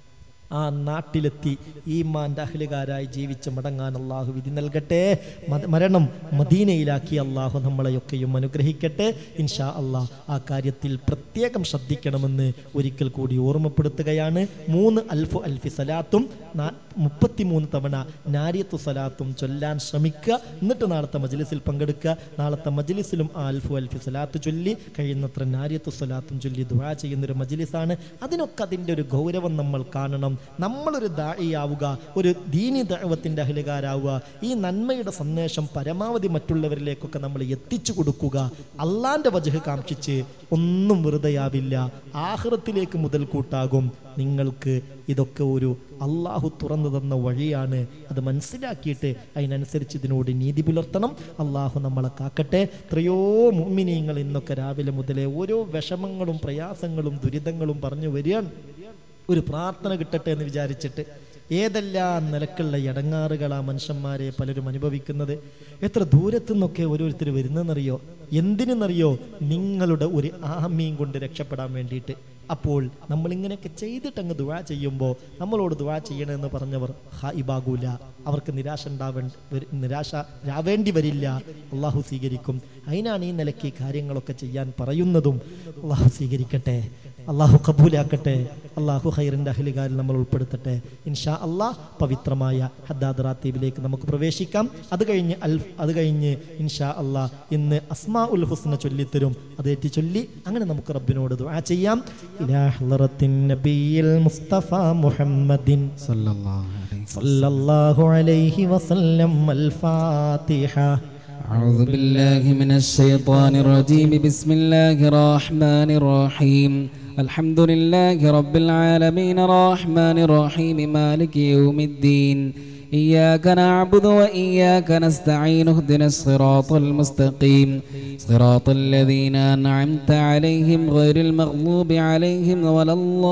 ആ നാട്ടിലെത്തി ഈമാൻ്റെ അഹ്ലുകാരായി ജീവിച്ച് മടങ്ങാൻ അള്ളാഹു വിധി നൽകട്ടെ മത- മരണം മദീനയിലാക്കി അള്ളാഹു നമ്മളെയൊക്കെയും അനുഗ്രഹിക്കട്ടെ ഇൻഷാ അള്ളാഹ് ആ കാര്യത്തിൽ പ്രത്യേകം ശ്രദ്ധിക്കണമെന്ന് ഒരിക്കൽ കൂടി ഓർമ്മപ്പെടുത്തുകയാണ് മൂന്ന് അൽഫു അൽഫി സലാത്തും നാ- മുപ്പത്തിമൂന്ന് തവണ നാരിയത്തു സലാത്തും ചൊല്ലാൻ ശ്രമിക്കുക എന്നിട്ട് നാളത്തെ മജ്ലിസിൽ പങ്കെടുക്കുക നാളത്തെ മജ്ലിസിലും ആ അൽഫു അൽഫി സലാത്ത് ചൊല്ലി കഴിയുന്നത്ര നാരിയത്തു സലാത്തും ചൊല്ലി ദുആ ചെയ്യുന്നൊരു മജ്ലിസാണ് അതിനൊക്കെ അതിൻ്റെ ഒരു ഗൗരവം നമ്മൾ കാണണം നമ്മളൊരു ദായിയാവുക ഒരു ദീനി ദൈവത്തിൻ്റെ അഹിലുകാരാവുക ഈ നന്മയുടെ സന്ദേശം പരമാവധി മറ്റുള്ളവരിലേക്കൊക്കെ നമ്മൾ എത്തിച്ചു കൊടുക്കുക അള്ളാന്റെ വജഹ് കാക്ഷിച്ച് ഒന്നും വെറുതെയാവില്ല ആഹ്റത്തിലേക്ക് മുതൽ കൂട്ടാകും നിങ്ങൾക്ക് ഇതൊക്കെ ഒരു അള്ളാഹു തുറന്നു തന്ന വഴിയാണ് അത് മനസ്സിലാക്കിയിട്ട് അതിനനുസരിച്ച് ഇതിനോട് നീതി പുലർത്തണം അള്ളാഹു നമ്മളെ കാക്കട്ടെ എത്രയോ മുമ്മിനീങ്ങൾ ഇന്നൊക്കെ രാവിലെ മുതലേ ഓരോ വിഷമങ്ങളും പ്രയാസങ്ങളും ദുരിതങ്ങളും പറഞ്ഞു വരികയാണ് ഒരു പ്രാർത്ഥന കിട്ടട്ടെ എന്ന് വിചാരിച്ചിട്ട് ഏതെല്ലാം നിലക്കുള്ള ഇടങ്ങാറുകളാ മനുഷ്യന്മാരെ പലരും അനുഭവിക്കുന്നത് എത്ര ദൂരത്തു നിന്നൊക്കെ ഓരോരുത്തർ വരുന്നതെന്നറിയോ എന്തിനെന്നറിയോ നിങ്ങളുടെ ഒരു ആമീൻ കൊണ്ട് രക്ഷപ്പെടാൻ വേണ്ടിയിട്ട് അപ്പോൾ നമ്മളിങ്ങനെയൊക്കെ ചെയ്തിട്ട് അങ്ങ് ദുവാ ചെയ്യുമ്പോൾ നമ്മളോട് ദുവാ ചെയ്യണമെന്ന് പറഞ്ഞവർ ഹായിബാകൂല അവർക്ക് നിരാശ ഉണ്ടാവേണ്ട വരി- നിരാശ രാവേണ്ടി വരില്ല അള്ളാഹു സ്വീകരിക്കും അതിനാണ് ഈ നിലയ്ക്ക് ഈ കാര്യങ്ങളൊക്കെ ചെയ്യാൻ പറയുന്നതും അള്ളാഹു സ്വീകരിക്കട്ടെ അള്ളാഹു കബൂലാക്കട്ടെ അള്ളാഹു ഹൈറിൻ്റെ അഹ്ലുകാരിൽ നമ്മൾ ഉൾപ്പെടുത്തട്ടെ ഇൻഷാ അള്ളാഹ് പവിത്രമായ ഹദ്ദാദ് റാത്തീബിലേക്ക് നമുക്ക് പ്രവേശിക്കാം അത് കഴിഞ്ഞ് അൽ അത് കഴിഞ്ഞ് ഇൻഷാ അള്ളാഹ് ഇന്ന് അസ്മാ ഉൽ ഹുസ്ന ചൊല്ലിത്തരും അതേറ്റി ചൊല്ലി അങ്ങനെ നമുക്ക് റബ്ബിനോട് ദുആ ചെയ്യാം ഇലാ ഹളറത്തിൻ നബിയിൽ മുസ്തഫ മുഹമ്മദിൻ صلى الله عليه وسلم സല്ലല്ലാഹു അലൈഹി വസല്ലം അൽ ഫാത്തിഹ أعوذ بالله من الشيطان الرجيم بسم الله الرحمن الرحيم الحمد لله رب العالمين الرحمن الرحيم مالك يوم الدين إياك نعبد وإياك نستعين اهدنا الصراط المستقيم صراط الذين أنعمت عليهم غير المغضوب عليهم ولا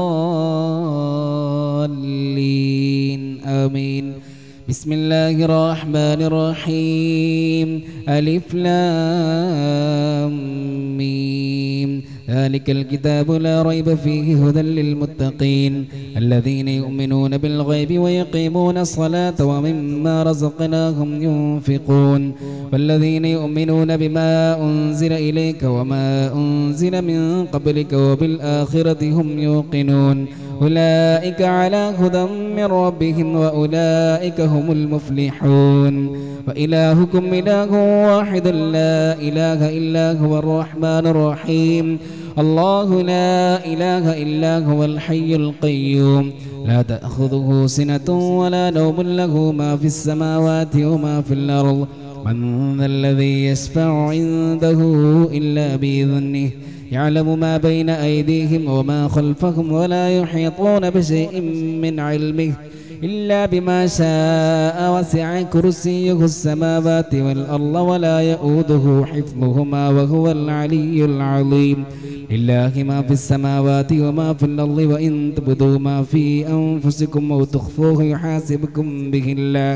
الضالين آمين بسم الله الرحمن الرحيم ألف لام ميم ذلك الكتاب لا ريب فيه هدى للمتقين الذين يؤمنون بالغيب ويقيمون الصلاة ومما رزقناهم ينفقون والذين يؤمنون بما أنزل إليك وما أنزل من قبلك وبالآخرة هم يوقنون أولئك على هدى من ربهم وأولئك هم المفلحون وإلهكم إله واحد لا إله إلا هو الرحمن الرحيم الله لا إله إلا هو الحي القيوم لا تأخذه سنة ولا نوم له ما في السماوات وما في الأرض من ذا الذي يشفع عنده إلا بإذنه يعلم ما بين أيديهم وما خلفهم ولا يحيطون بشيء من علمه إلا بما شاء وسع كرسيه السماوات والأرض ولا يؤوده حفظهما وهو العلي العظيم لله ما في السماوات وما في الأرض وإن تبدوا ما في أنفسكم أو تخفوه يحاسبكم به الله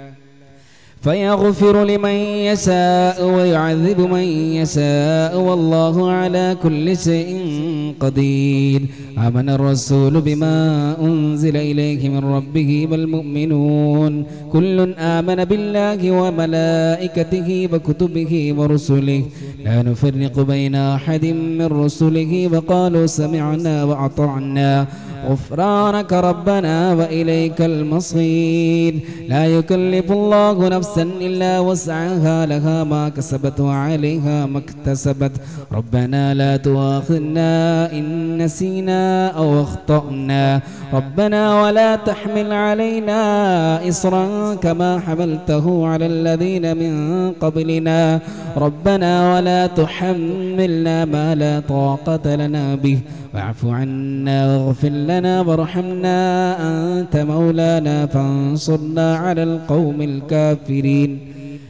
فيغفر لمن يشاء ويعذب من يشاء والله على كل شيء قدير آمن الرسول بما أنزل إليه من ربه والمؤمنون كل آمن بالله وملائكته وكتبه ورسله لا نفرق بين أحد من رسله وقالوا سمعنا وأطعنا غفرانك ربنا وإليك المصير لا يكلف الله نفسا إلا وسعها لها ما كسبت وعليها ما اكتسبت ربنا لا تؤاخذنا إن نسينا أو أخطأنا ربنا ولا تحمل علينا إصرا كما حملته على الذين من قبلنا ربنا ولا تحملنا ما لا طاقة لنا به واعف عنا واغفر لنا وارحمنا أنت مولانا فانصرنا على القوم الكافرين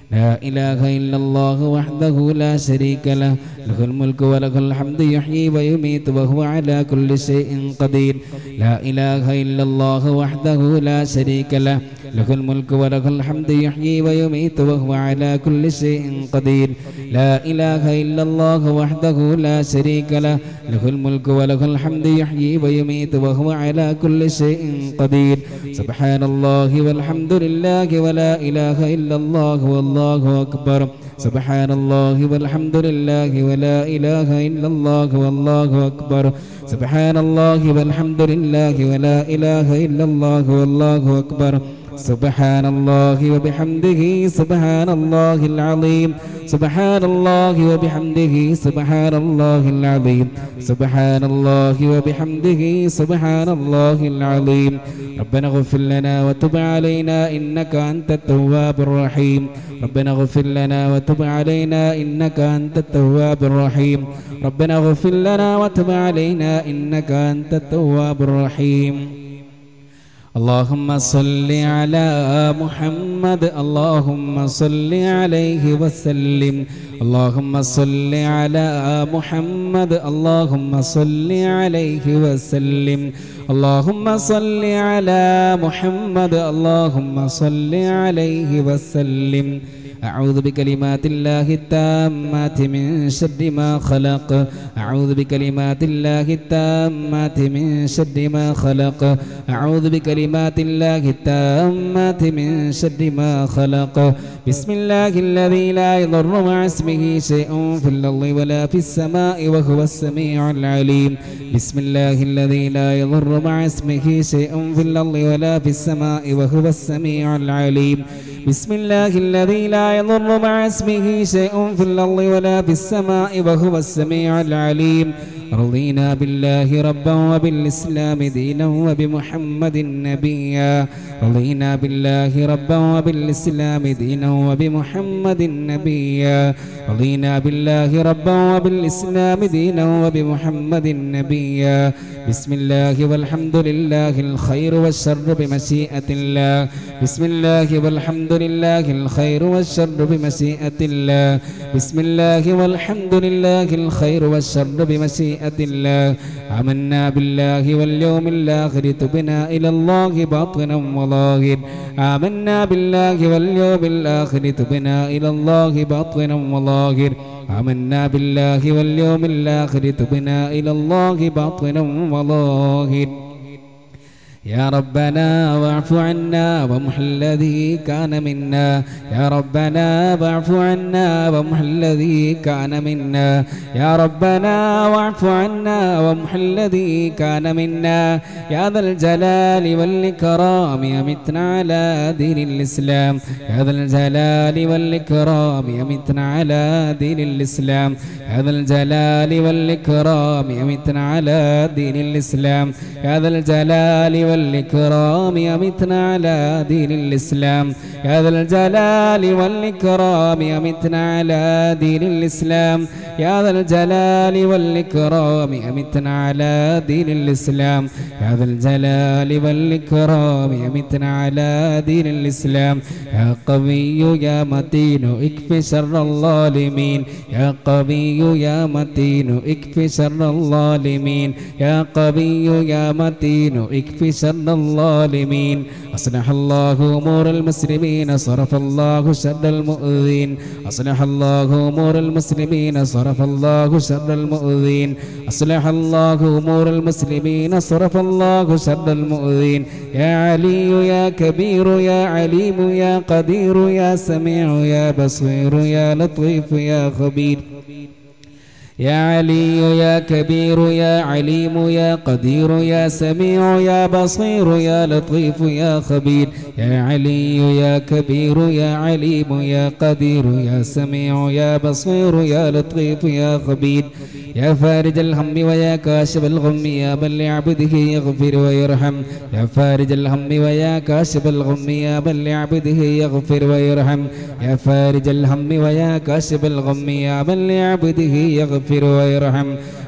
لا إله إلا الله وحده لا شريك له له الملك وله الحمد يحيي ويميت وهو على كل شيء قدير لا إله إلا الله وحده لا شريك له له الملك وله الحمد يحيي ويميت وهو على كل شيء قدير لا إله إلا الله وحده لا شريك له له الملك وله الحمد يحيي ويميت وهو على كل شيء قدير سبحان الله والحمد لله ولا إله إلا الله والله أكبر سبحان الله والحمد لله ولا إله إلا الله والله أكبر سبحان الله والحمد لله ولا إله إلا الله والله أكبر سبحان الله وبحمده سبحان الله العظيم سبحان الله وبحمده سبحان الله العظيم سبحان الله وبحمده سبحان الله العظيم ربنا اغفر لنا وتب علينا إنك أنت التواب الرحيم ربنا اغفر لنا وتب علينا إنك أنت التواب الرحيم ربنا اغفر لنا وتب علينا إنك أنت التواب الرحيم اللهم صل على محمد اللهم صل عليه وسلم اللهم صل على محمد اللهم صل عليه وسلم اللهم صل على محمد اللهم صل عليه وسلم أعوذ بكلمات الله التامات من شر ما خلق أعوذ بكلمات الله التامات من شر ما خلق أعوذ بكلمات الله التامات من شر ما خلق بسم الله الذي لا يضر مع اسمه شيء في الأرض ولا في السماء وهو السميع العليم بسم الله الذي لا يضر مع اسمه شيء في الأرض ولا في السماء وهو السميع العليم بسم الله الذي لا يضر مع اسمه شيء في الأرض ولا في السماء وهو السميع العليم رضينا بالله ربا وبالإسلام دينا وبمحمد نبيا رضينا بالله ربا وبالإسلام دينا وبمحمد نبيا رضينا بالله ربا وبالإسلام دينا وبمحمد نبيا بسم الله والحمد لله الخير والشر بمشيئة الله بسم الله والحمد لله الخير والشر بمشيئة الله بسم الله والحمد لله الخير والشر بمشيئة الله آمنا بالله واليوم الآخر تبنا إلى الله باطنا وظاهر آمنا بالله واليوم الآخر تبنا إلى الله باطنا وظاهر آمنا بالله واليوم الآخر تبنا إلى الله باطنا وظاهر يا ربنا واعف عنا وامح الذي كان منا يا ربنا واعف عنا وامح الذي كان منا يا ربنا واعف عنا وامح الذي كان منا يا ذا الجلال والإكرام أمتنا على دين الإسلام يا ذا الجلال والإكرام أمتنا على دين الإسلام يا ذا الجلال والإكرام أمتنا على دين الإسلام يا ذا الجلال والإكرام أمتنا على دين الإسلام يا ذا الجلال والإكرام أمتنا على دين الإسلام يا ذا الجلال والإكرام أمتنا على دين الإسلام يا ذا الجلال والإكرام أمتنا على دين الإسلام يا قوي يا متين اكف شر الظالمين يا قوي يا متين اكف شر الظالمين يا قوي يا متين اكف شر الظالمين أصلح الله أمور المسلمين صرف الله شر المؤذين أصلح الله أمور المسلمين صرف الله شر المؤذين أصلح الله أمور المسلمين صرف الله شر المؤذين يا علي يا كبير يا عليم يا قدير يا سميع يا بصير يا لطيف يا خبير يا علي يا كبير يا عليم يا قدير يا سميع يا بصير يا لطيف يا خبير يا علي يا كبير يا عليم يا قدير يا سميع يا بصير يا لطيف يا خبير يا فارج الهم ويا كاشف الغم يا بل لعبده يغفر ويرحم يا فارج الهم ويا كاشف الغم يا بل لعبده يغفر ويرحم يا فارج الهم ويا كاشف الغم يا بل لعبده يغفر ويرحم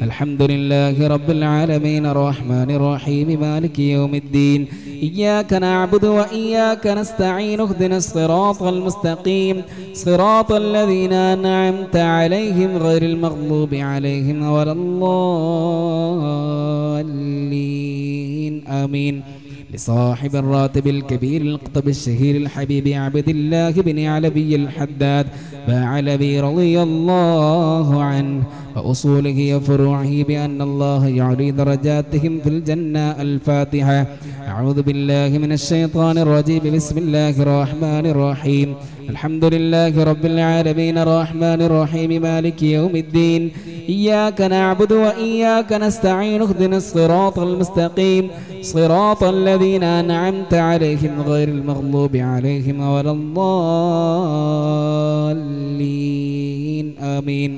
الحمد لله رب العالمين الرحمن الرحيم مالك يوم الدين إياك نعبد وإياك نستعين اهدنا الصراط المستقيم صراط الذين أنعمت عليهم غير المغضوب عليهم ولا الضالين آمين لصاحب الراتب الكبير القطب الشهير الحبيب عبد الله بن علبي الحداد فعلبي رضي الله عنه وأصوله وفروعه بأن الله يعلي درجاتهم في الجنة الفاتحة أعوذ بالله من الشيطان الرجيم بسم الله الرحمن الرحيم الحمد لله رب العالمين الرحمن الرحيم مالك يوم الدين إياك نعبد وإياك نستعين اهدنا الصراط المستقيم صراط الذين أنعمت عليهم غير المغضوب عليهم ولا الضالين آمين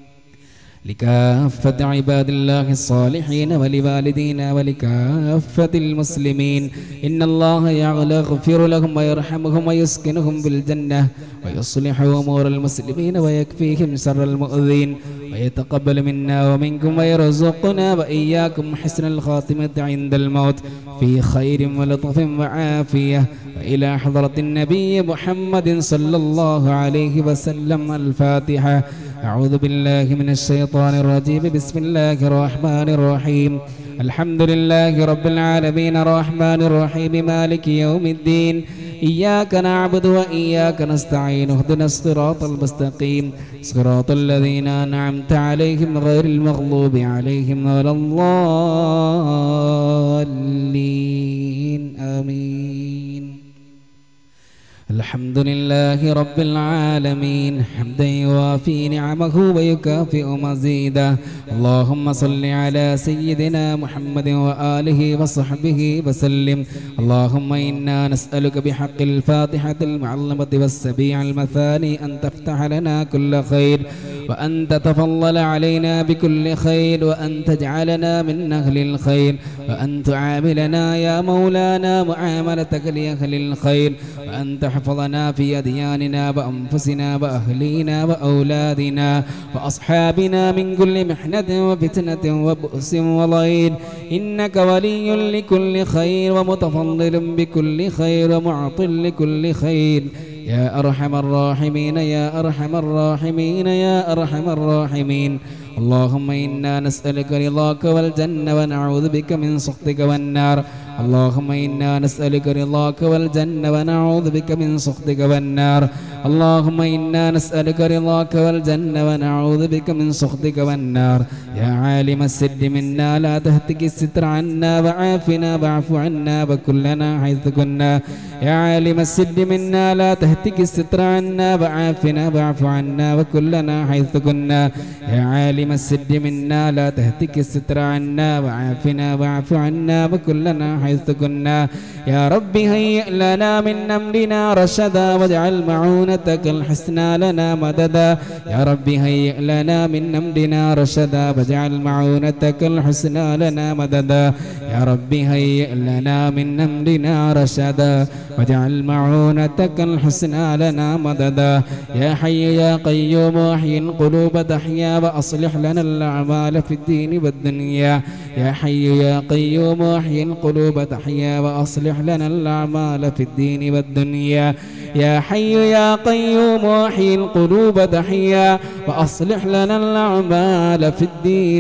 لكافة عباد الله الصالحين ولوالدينا ولكافة المسلمين إن الله يغفر لهم ويرحمهم ويسكنهم بالجنة ويصلح أمور المسلمين ويكفيهم شر المؤذين ويتقبل منا ومنكم ويرزقنا وإياكم حسن الخاتمة عند الموت في خير ولطف وعافية وإلى حضرة النبي محمد صلى الله عليه وسلم الفاتحة أعوذ بالله من الشيطان الرجيم بسم الله الرحمن الرحيم الحمد لله رب العالمين الرحمن الرحيم مالك يوم الدين إياك نعبد وإياك نستعين اهدنا الصراط المستقيم صراط الذين أنعمت عليهم غير المغضوب عليهم ولا الضالين آمين الحمد لله رب العالمين حمدا يوافي نعمه ويكافئ مزيدا اللهم صل على سيدنا محمد وآله وصحبه وسلم اللهم إنا نسألك بحق الفاتحة المعلمة والسبيع المثاني أن تفتح لنا كل خير وأن تتفضل علينا بكل خير وأن تجعلنا من أهل الخير وأن تعاملنا يا مولانا معاملتك لأهل الخير وأن تحفظنا في أدياننا وأنفسنا وأهلينا وأولادنا وأصحابنا من كل محنة وفتنة وبؤس وضير إنك ولي لكل خير ومتفضل بكل خير ومعط لكل خير يا أرحم الراحمين يا أرحم الراحمين يا أرحم الراحمين اللهم إنا نسألك رضاك والجنة ونعوذ بك من سخطك والنار اللهم إنا نسألك رضاك والجنة ونعوذ بك من سخطك والنار اللهم إنا نسألك رضاك والجنة ونعوذ بك من سخطك والنار يا عالم السر منا لا تهتك الستر عنا وعافنا واعف عنا وكلنا حيث كنا يا عالم السر منا لا تهتك الستر عنا وعافنا واعف عنا وكلنا حيث كنا يا عالم السر منا لا تهتك الستر عنا وعافنا واعف عنا وكلنا حيث كنا يا رب هيئ لنا من أمرنا رشدا واجعل معونتك الحسنى لنا مددا يا رب هيئ لنا من أمرنا رشدا واجعل معونتك الحسنى لنا مددا يا رب هيئ لنا من أمرنا رشدا واجعل معونتك الحسنى لنا مددا يا حي يا قيوم احيي القلوب تحيا واصلح لنا الاعمال في الدين والدنيا يا حي يا قيوم احيي القلوب تحيا واصلح لنا الاعمال في الدين والدنيا يا حي يا قيوم احيي القلوب تحيا واصلح لنا الاعمال في الدين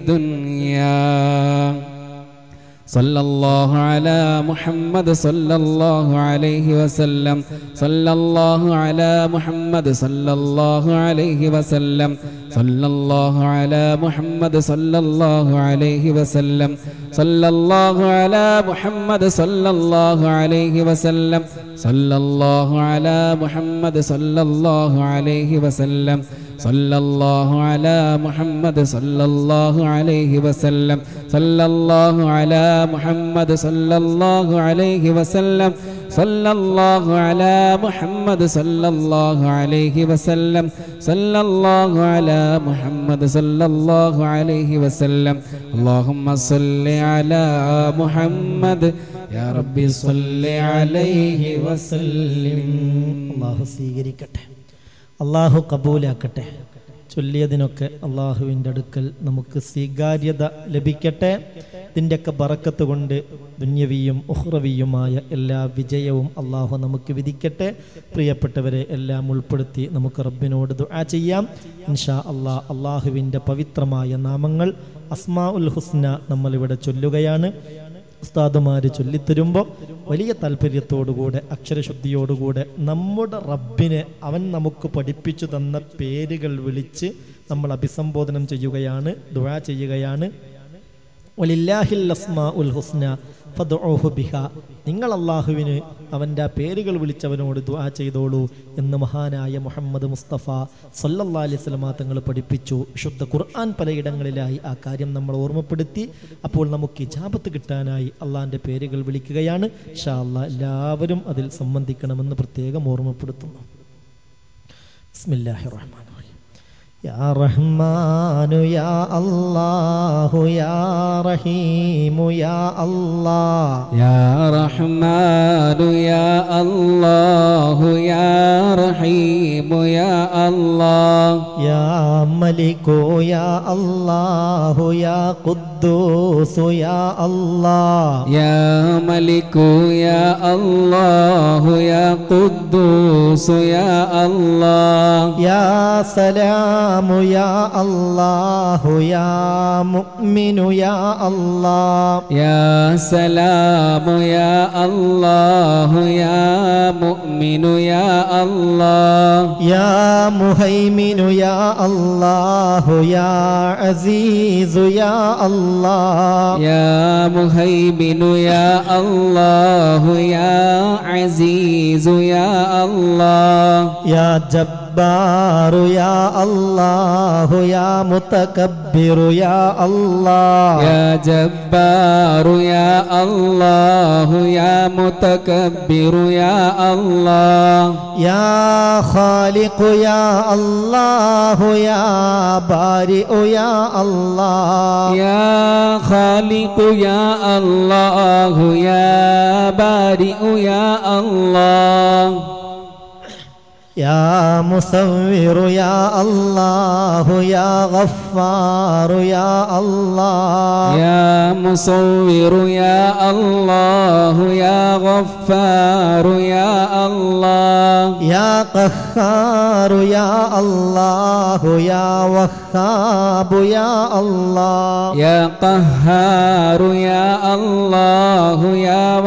والدنيا صلى الله على محمد صلى الله عليه وسلم صلى الله على محمد صلى الله عليه وسلم صلى الله على محمد صلى الله عليه وسلم صلى الله على محمد صلى الله عليه وسلم صلى الله على محمد صلى الله عليه وسلم صلى الله على محمد صلى الله عليه وسلم صلى الله على محمد صلى الله عليه وسلم صلى الله على محمد صلى الله عليه وسلم صلى الله على محمد صلى الله عليه وسلم اللهم صل على محمد يا ربي صل عليه وسلم അള്ളാഹു സ്വീകരിക്കട്ടെ അള്ളാഹു കബൂലാക്കട്ടെ ചൊല്ലിയതിനൊക്കെ അള്ളാഹുവിൻ്റെ അടുക്കൽ നമുക്ക് സ്വീകാര്യത ലഭിക്കട്ടെ ഇതിൻ്റെയൊക്കെ ബറക്കത്ത് കൊണ്ട് ദുന്യവിയും ഉഹ്റവിയുമായ എല്ലാ വിജയവും അള്ളാഹു നമുക്ക് വിധിക്കട്ടെ പ്രിയപ്പെട്ടവരെ എല്ലാം ഉൾപ്പെടുത്തി നമുക്ക് റബ്ബിനോട് ദുആ ചെയ്യാം ഇൻഷാ അള്ളാഹ് അള്ളാഹുവിൻ്റെ പവിത്രമായ നാമങ്ങൾ അസ്മാ ഉൽ ഹുസ്ന നമ്മളിവിടെ ചൊല്ലുകയാണ് ഉസ്താദുമാർ ചൊല്ലിത്തരുമ്പോൾ വലിയ താല്പര്യത്തോടുകൂടെ അക്ഷരശുദ്ധിയോടുകൂടെ നമ്മുടെ റബ്ബിനെ അവൻ നമുക്ക് പഠിപ്പിച്ചു തന്ന പേരുകൾ വിളിച്ച് നമ്മൾ അഭിസംബോധനം ചെയ്യുകയാണ് ദുആ ചെയ്യുകയാണ് വലില്ലാഹിൽ അസ്മാ ഉൽ ഹുസ്ന ഫദ്ഉഹു ബിഹ നിങ്ങൾ അള്ളാഹുവിന് അവൻ്റെ ആ പേരുകൾ വിളിച്ചവനോട് ദുആ ചെയ്തോളൂ എന്ന് മഹാനായ മുഹമ്മദ് മുസ്തഫ സല്ലല്ലാ അലൈഹി സ്വലമാ തങ്ങൾ പഠിപ്പിച്ചു വിശുദ്ധ ഖുർആൻ പലയിടങ്ങളിലായി ആ കാര്യം നമ്മൾ ഓർമ്മപ്പെടുത്തി അപ്പോൾ നമുക്ക് ഇജാബത്ത് കിട്ടാനായി അള്ളാഹിൻ്റെ പേരുകൾ വിളിക്കുകയാണ് ഷാ അല്ലാ എല്ലാവരും അതിൽ സംബന്ധിക്കണമെന്ന് പ്രത്യേകം ഓർമ്മപ്പെടുത്തുന്നു ബിസ്മില്ലാഹിർ റഹ്മാൻ يا رحمن يا الله يا رحيم يا الله يا رحمن يا الله يا رحيم يا الله يا ملك يا الله يا قدوس يا الله يا ملك يا الله يا قدوس يا الله يا سلام يا الله يا مؤمن يا الله يا سلام يا الله يا مؤمن يا الله يا مهيمن يا الله يا عزيز يا الله يا مهيمن يا الله يا عزيز يا الله يا جبار يا الله يا متكبر يا الله يا جبار يا الله يا متكبر يا الله يا خالق يا الله يا بارئ يا الله يا خالق يا الله يا بارئ يا الله يا مصور يا الله يا غفار يا الله يا مصور يا الله يا غفار يا الله يا قهار يا الله يا وهاب يا الله يا قهار يا الله يا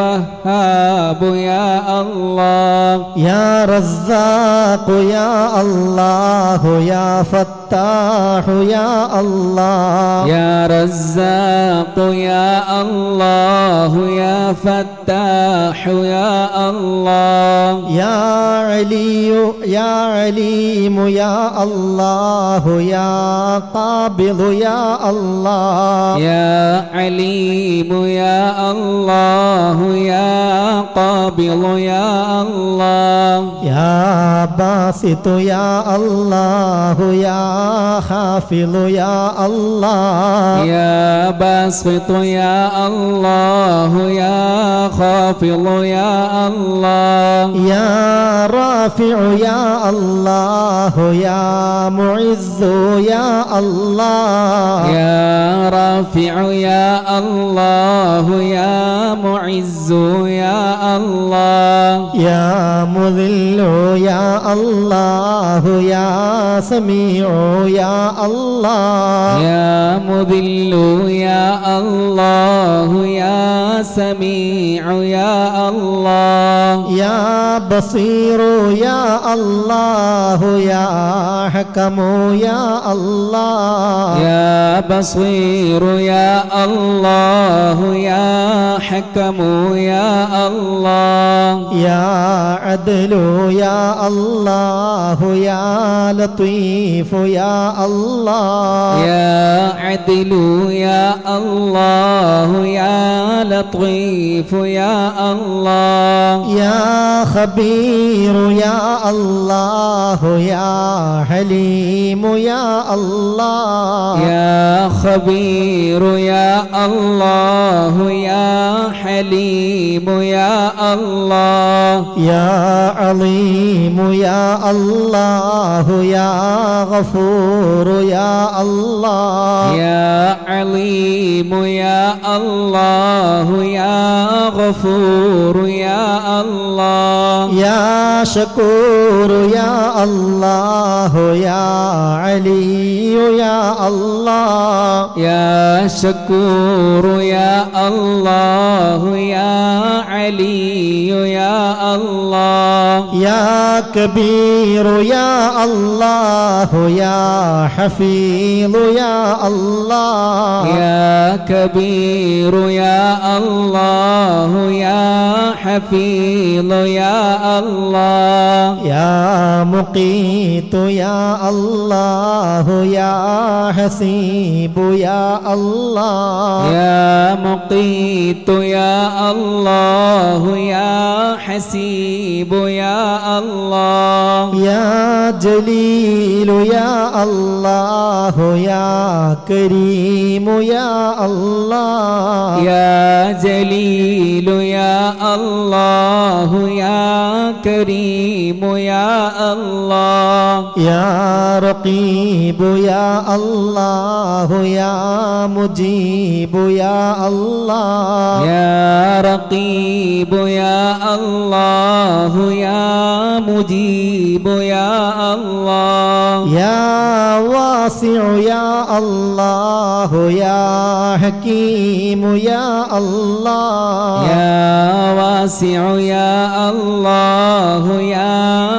وهاب يا الله يا رزاق يا الله يا فتاح يا الله يا رزاق يا الله يا فتاح يا الله يا علي يا عليم يا الله يا قابض يا الله يا عليم يا الله يا قابض يا الله يا باسط يا الله يا حافظ يا الله يا باسط يا الله يا خافض يا الله يا رافع يا الله يا معز يا الله يا رافع يا الله يا معز يا الله يا مذل يا الله يا سميع يا الله يا مذل يا الله يا سميع يا الله يا بصير يا الله يا حكم يا الله يا بصير يا الله يا حكم يا الله يا عدل يا الله يا لطيف يا الله يا عدل يا الله يا لطيف يا الله يا خبير يا الله يا حليم يا الله يا خبير يا الله يا حليم يا الله يا عظيم يا الله يا غفور يا الله يا عليم يا الله يا غفور يا الله يا شكور يا الله يا علي يا الله يا شكور يا الله يا علي يا الله يا كبير يا الله يا حفيظ يا الله يا كبير يا الله يا حفيظ يا الله يا مقيت يا الله يا حسيب يا الله يا مقيت يا الله يا حسيب يا الله يا جليل يا الله يا كريم يا الله يا جليل يا الله يا كريم يا الله يا رقيب يا الله يا مجيب يا الله يا رقيب يا الله يا مجيب يا الله يا واسع يا الله يا حكيم يا الله يا واسع يا الله يا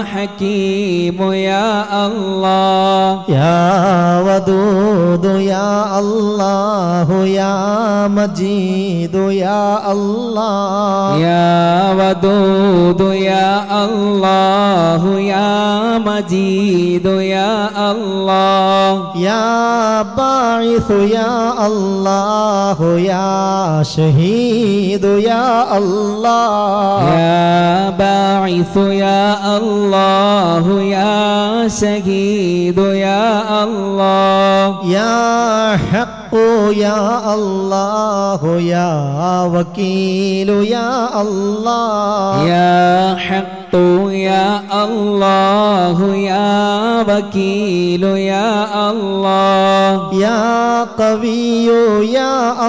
حكيم يا الله يا ودود يا الله يا مجيد يا الله يا ودود يا الله يا مجيد يا الله يا باعث يا الله يا شهيد يا الله يا باعث يا الله يا شهيد يا الله يا حق يا الله يا وكيل يا الله يا حق يا الله يا وكيل يا الله يا قوي يا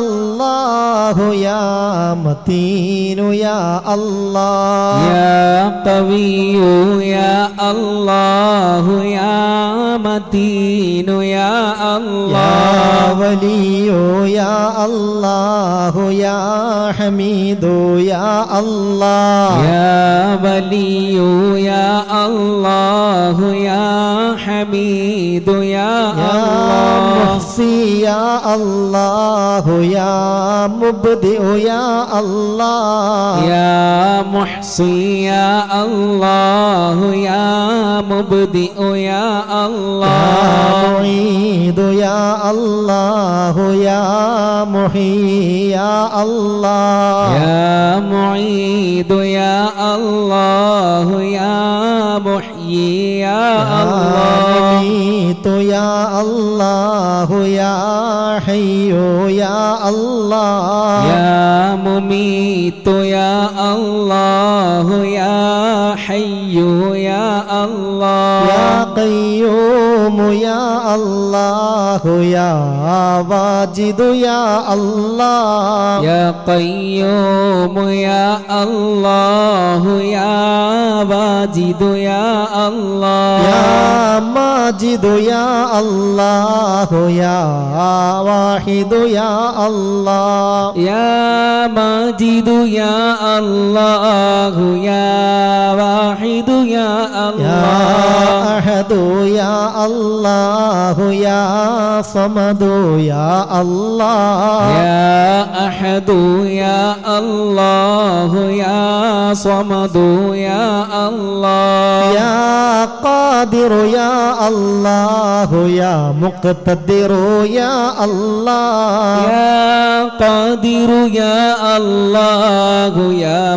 الله يا متين يا الله يا قوي يا الله يا متين يا الله يا ولي يا الله يا حميد يا الله يا ولي يا الله يا حميد يا يا الله محصي يا الله يا مبدئ يا الله يا محصي يا الله يا مبدئ يا يا الله معيد يا الله يا محيي يا الله يا معيد يا الله يا محيي يا يا الله مميت يا الله يا حي يا الله يا مميت يا الله يا حي يا الله يا قيوم يا الله يا واجد يا الله يا قيوم يا الله يا واجد يا الله يا ماجد يا الله يا واحد يا الله يا ماجد يا الله يا واحد يا يا الله أحد يا الله يا صمد يا الله يا أحد يا الله يا صمد يا الله يا قادر يا الله يا مقتدر يا الله يا قادر يا الله يا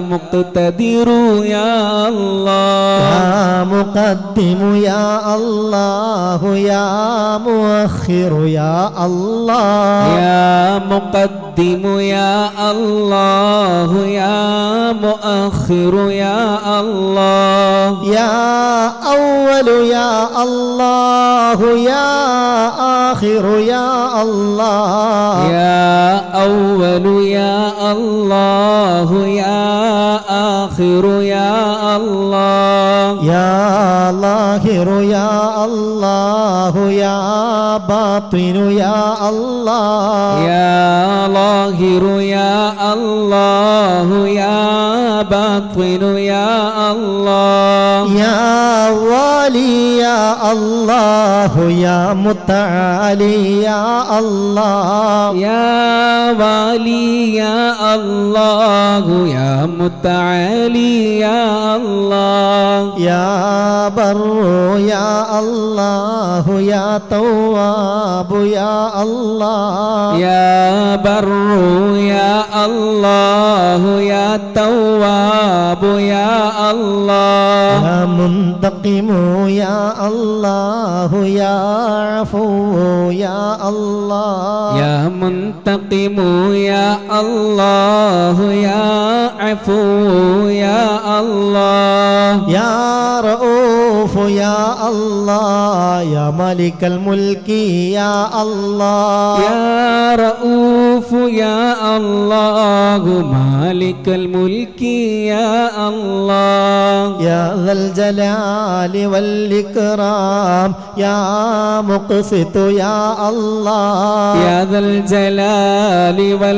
مقتدر يا الله يا مقدم يا الله يا مؤخر يا الله يا مقدم يا الله يا مؤخر يا الله يا أول يا الله يا آخر يا الله يا أول يا الله يا آخر يا الله يا ظاهر يا الله يا باطن يا الله يا ظاهر يا الله يا باطن يا الله يا والي يا الله يا متعالي يا الله يا والي يا الله يا متعالي يا الله يا بر يا الله يا تواب يا الله يا بر يا الله يا تواب يا الله يا منتقم يا الله يا عفو يا الله يا منتقم يا الله يا عفو يا الله يا رؤوف يا الله يا ملك الملك يا الله يا رؤوف يا الله مالك الملك يا الله يا ذا الجلال والإكرام يا مقسط يا الله يا ذا الجلال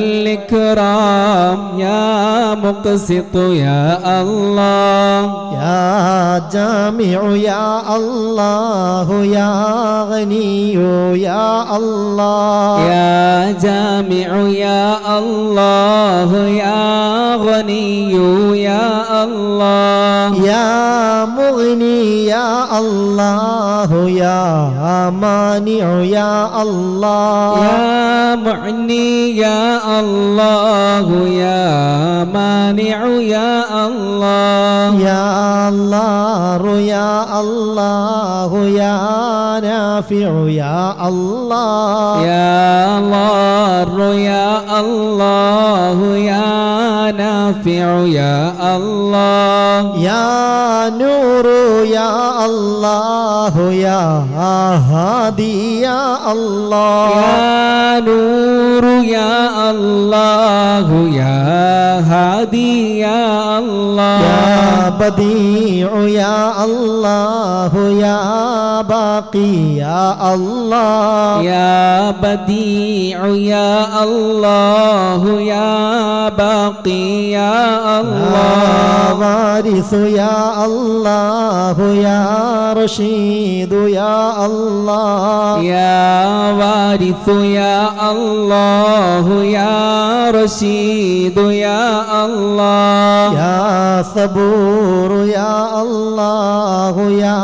والإكرام يا مقسط يا الله يا جامع يا الله يا غني يا الله يا جامع يا الله يا غني يا الله يا مغني يا الله يا مانع يا الله يا معني يا الله يا مانع يا الله يا الله يا الله يا نافع يا الله يا الله يا الله يا نافع يا الله يا نور يا الله يا هادي يا الله يا نور يا الله يا هادي يا الله يا بديع يا الله يا باقي يا الله يا بديع يا الله يا باقي يا الله يا وارث يا الله يا رشيد يا الله يا وارث يا الله يا رشيد يا الله يا صبور يا الله يا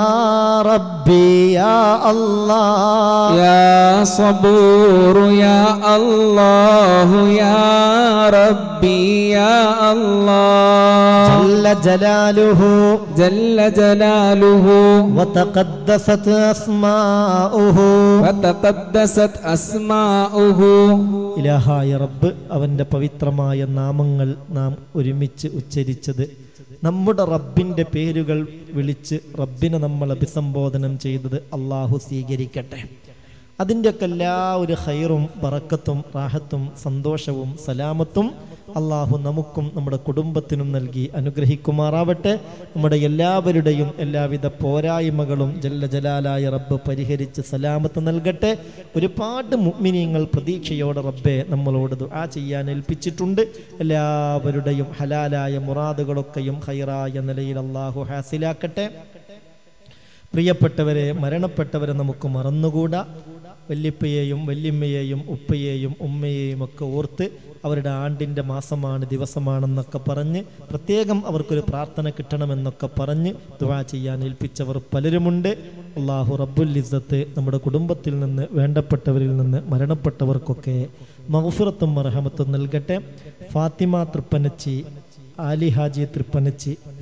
ربي يا الله يا صبور يا الله يا ربي يا الله جل جلاله جل جلاله وتقدست أسماؤه وتقدست أسماؤه ഇലാഹായ റബ്ബ് അവൻ്റെ പവിത്രമായ നാമങ്ങൾ നാം ഒരുമിച്ച് ഉച്ചരിച്ചത് നമ്മുടെ റബ്ബിൻ്റെ പേരുകൾ വിളിച്ച് റബ്ബിനെ നമ്മൾ അഭിസംബോധനം ചെയ്തത് അള്ളാഹു സ്വീകരിക്കട്ടെ അതിൻ്റെയൊക്കെ എല്ലാ ഒരു ഹൈറും ബറക്കത്തും റാഹത്തും സന്തോഷവും സലാമത്തും അള്ളാഹു നമുക്കും നമ്മുടെ കുടുംബത്തിനും നൽകി അനുഗ്രഹിക്കുമാറാവട്ടെ നമ്മുടെ എല്ലാവരുടെയും എല്ലാവിധ പോരായ്മകളും ജല്ല ജലാലായ റബ്ബ് പരിഹരിച്ച് സലാമത്ത് നൽകട്ടെ ഒരുപാട് മുഗ്മിനീങ്ങൾ പ്രതീക്ഷയോടെ റബ്ബെ നമ്മളോട് ദുആ ചെയ്യാൻ ഏൽപ്പിച്ചിട്ടുണ്ട് എല്ലാവരുടെയും ഹലാലായ മുറാദുകളൊക്കെയും ഹൈറായ നിലയിൽ അള്ളാഹു ഹാസിലാക്കട്ടെ പ്രിയപ്പെട്ടവരെ മരണപ്പെട്ടവരെ നമുക്ക് മറന്നുകൂടാ വല്യപ്പയെയും വല്യമ്മയെയും ഉപ്പയെയും ഉമ്മയെയും ഒക്കെ ഓർത്ത് അവരുടെ ആണ്ടിൻ്റെ മാസമാണ് ദിവസമാണെന്നൊക്കെ പറഞ്ഞ് പ്രത്യേകം അവർക്കൊരു പ്രാർത്ഥന കിട്ടണമെന്നൊക്കെ പറഞ്ഞ് ദുആ ചെയ്യാൻ ഏൽപ്പിച്ചവർ പലരുമുണ്ട് അള്ളാഹു റബ്ബുൽ ഇസ്സത്ത് നമ്മുടെ കുടുംബത്തിൽ നിന്ന് വേണ്ടപ്പെട്ടവരിൽ നിന്ന് മരണപ്പെട്ടവർക്കൊക്കെ മഹഫുറത്തും മറഹമത്തും നൽകട്ടെ ഫാത്തിമ തൃപ്പനച്ചി ആലി ഹാജി തൃപ്പനച്ചി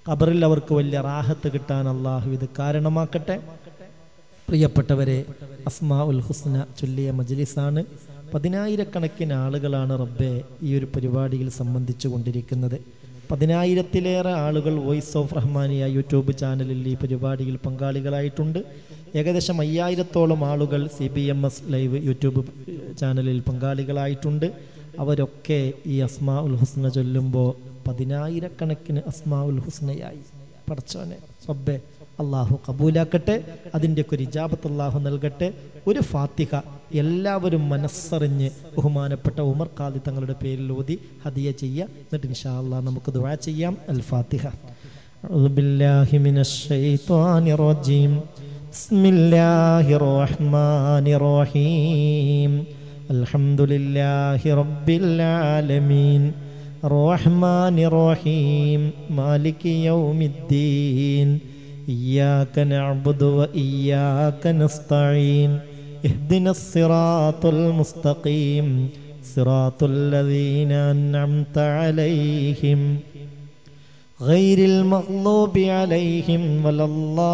ഖബറിൽ അവർക്ക് വലിയ റാഹത്ത് കിട്ടാൻ അള്ളാഹു ഇത് കാരണമാക്കട്ടെ പ്രിയപ്പെട്ടവരെ അസ്മാ ഉൽ ഹുസ്ന ചൊല്ലിയ മജ്ലിസാണ് പതിനായിരക്കണക്കിന് ആളുകളാണ് റബ്ബെ ഈ ഒരു പരിപാടിയിൽ സംബന്ധിച്ചു കൊണ്ടിരിക്കുന്നത് പതിനായിരത്തിലേറെ ആളുകൾ വോയിസ് ഓഫ് റഹ്മാനിയ യൂട്യൂബ് ചാനലിൽ ഈ പരിപാടിയിൽ പങ്കാളികളായിട്ടുണ്ട് ഏകദേശം അയ്യായിരത്തോളം ആളുകൾ C B M S live YouTube ചാനലിൽ പങ്കാളികളായിട്ടുണ്ട് അവരൊക്കെ ഈ അസ്മാ ഉൽ ഹുസ്ന ചൊല്ലുമ്പോൾ പതിനായിരക്കണക്കിന് അസ്മാ ഉൽ ഹുസ്നയായി പടച്ചോനെ റബ്ബെ അള്ളാഹു കബൂലാക്കട്ടെ അതിൻ്റെയൊക്കെ ഒരു ഇജാബത്ത് അള്ളാഹു നൽകട്ടെ ഒരു ഫാത്തിഹ എല്ലാവരും മനസ്സറിഞ്ഞ് ബഹുമാനപ്പെട്ട ഉമർ ഖാദി തങ്ങളുടെ പേരിൽ ഓതി ഹദിയ ചെയ്യുക എന്നിട്ട് ഇൻഷാ അള്ളാഹ് നമുക്ക് ദുആ ചെയ്യാം അൽ ഫാത്തിഹ أعوذ بالله من الشيطان الرجيم بسم الله الرحمن الرحيم الحمد لله رب العالمين الرحمن الرحيم مالك يوم الدين إياك نعبد وإياك نستعين اهدنا الصراط المستقيم صراط الذين أنعمت عليهم غير المغضوب عليهم ولا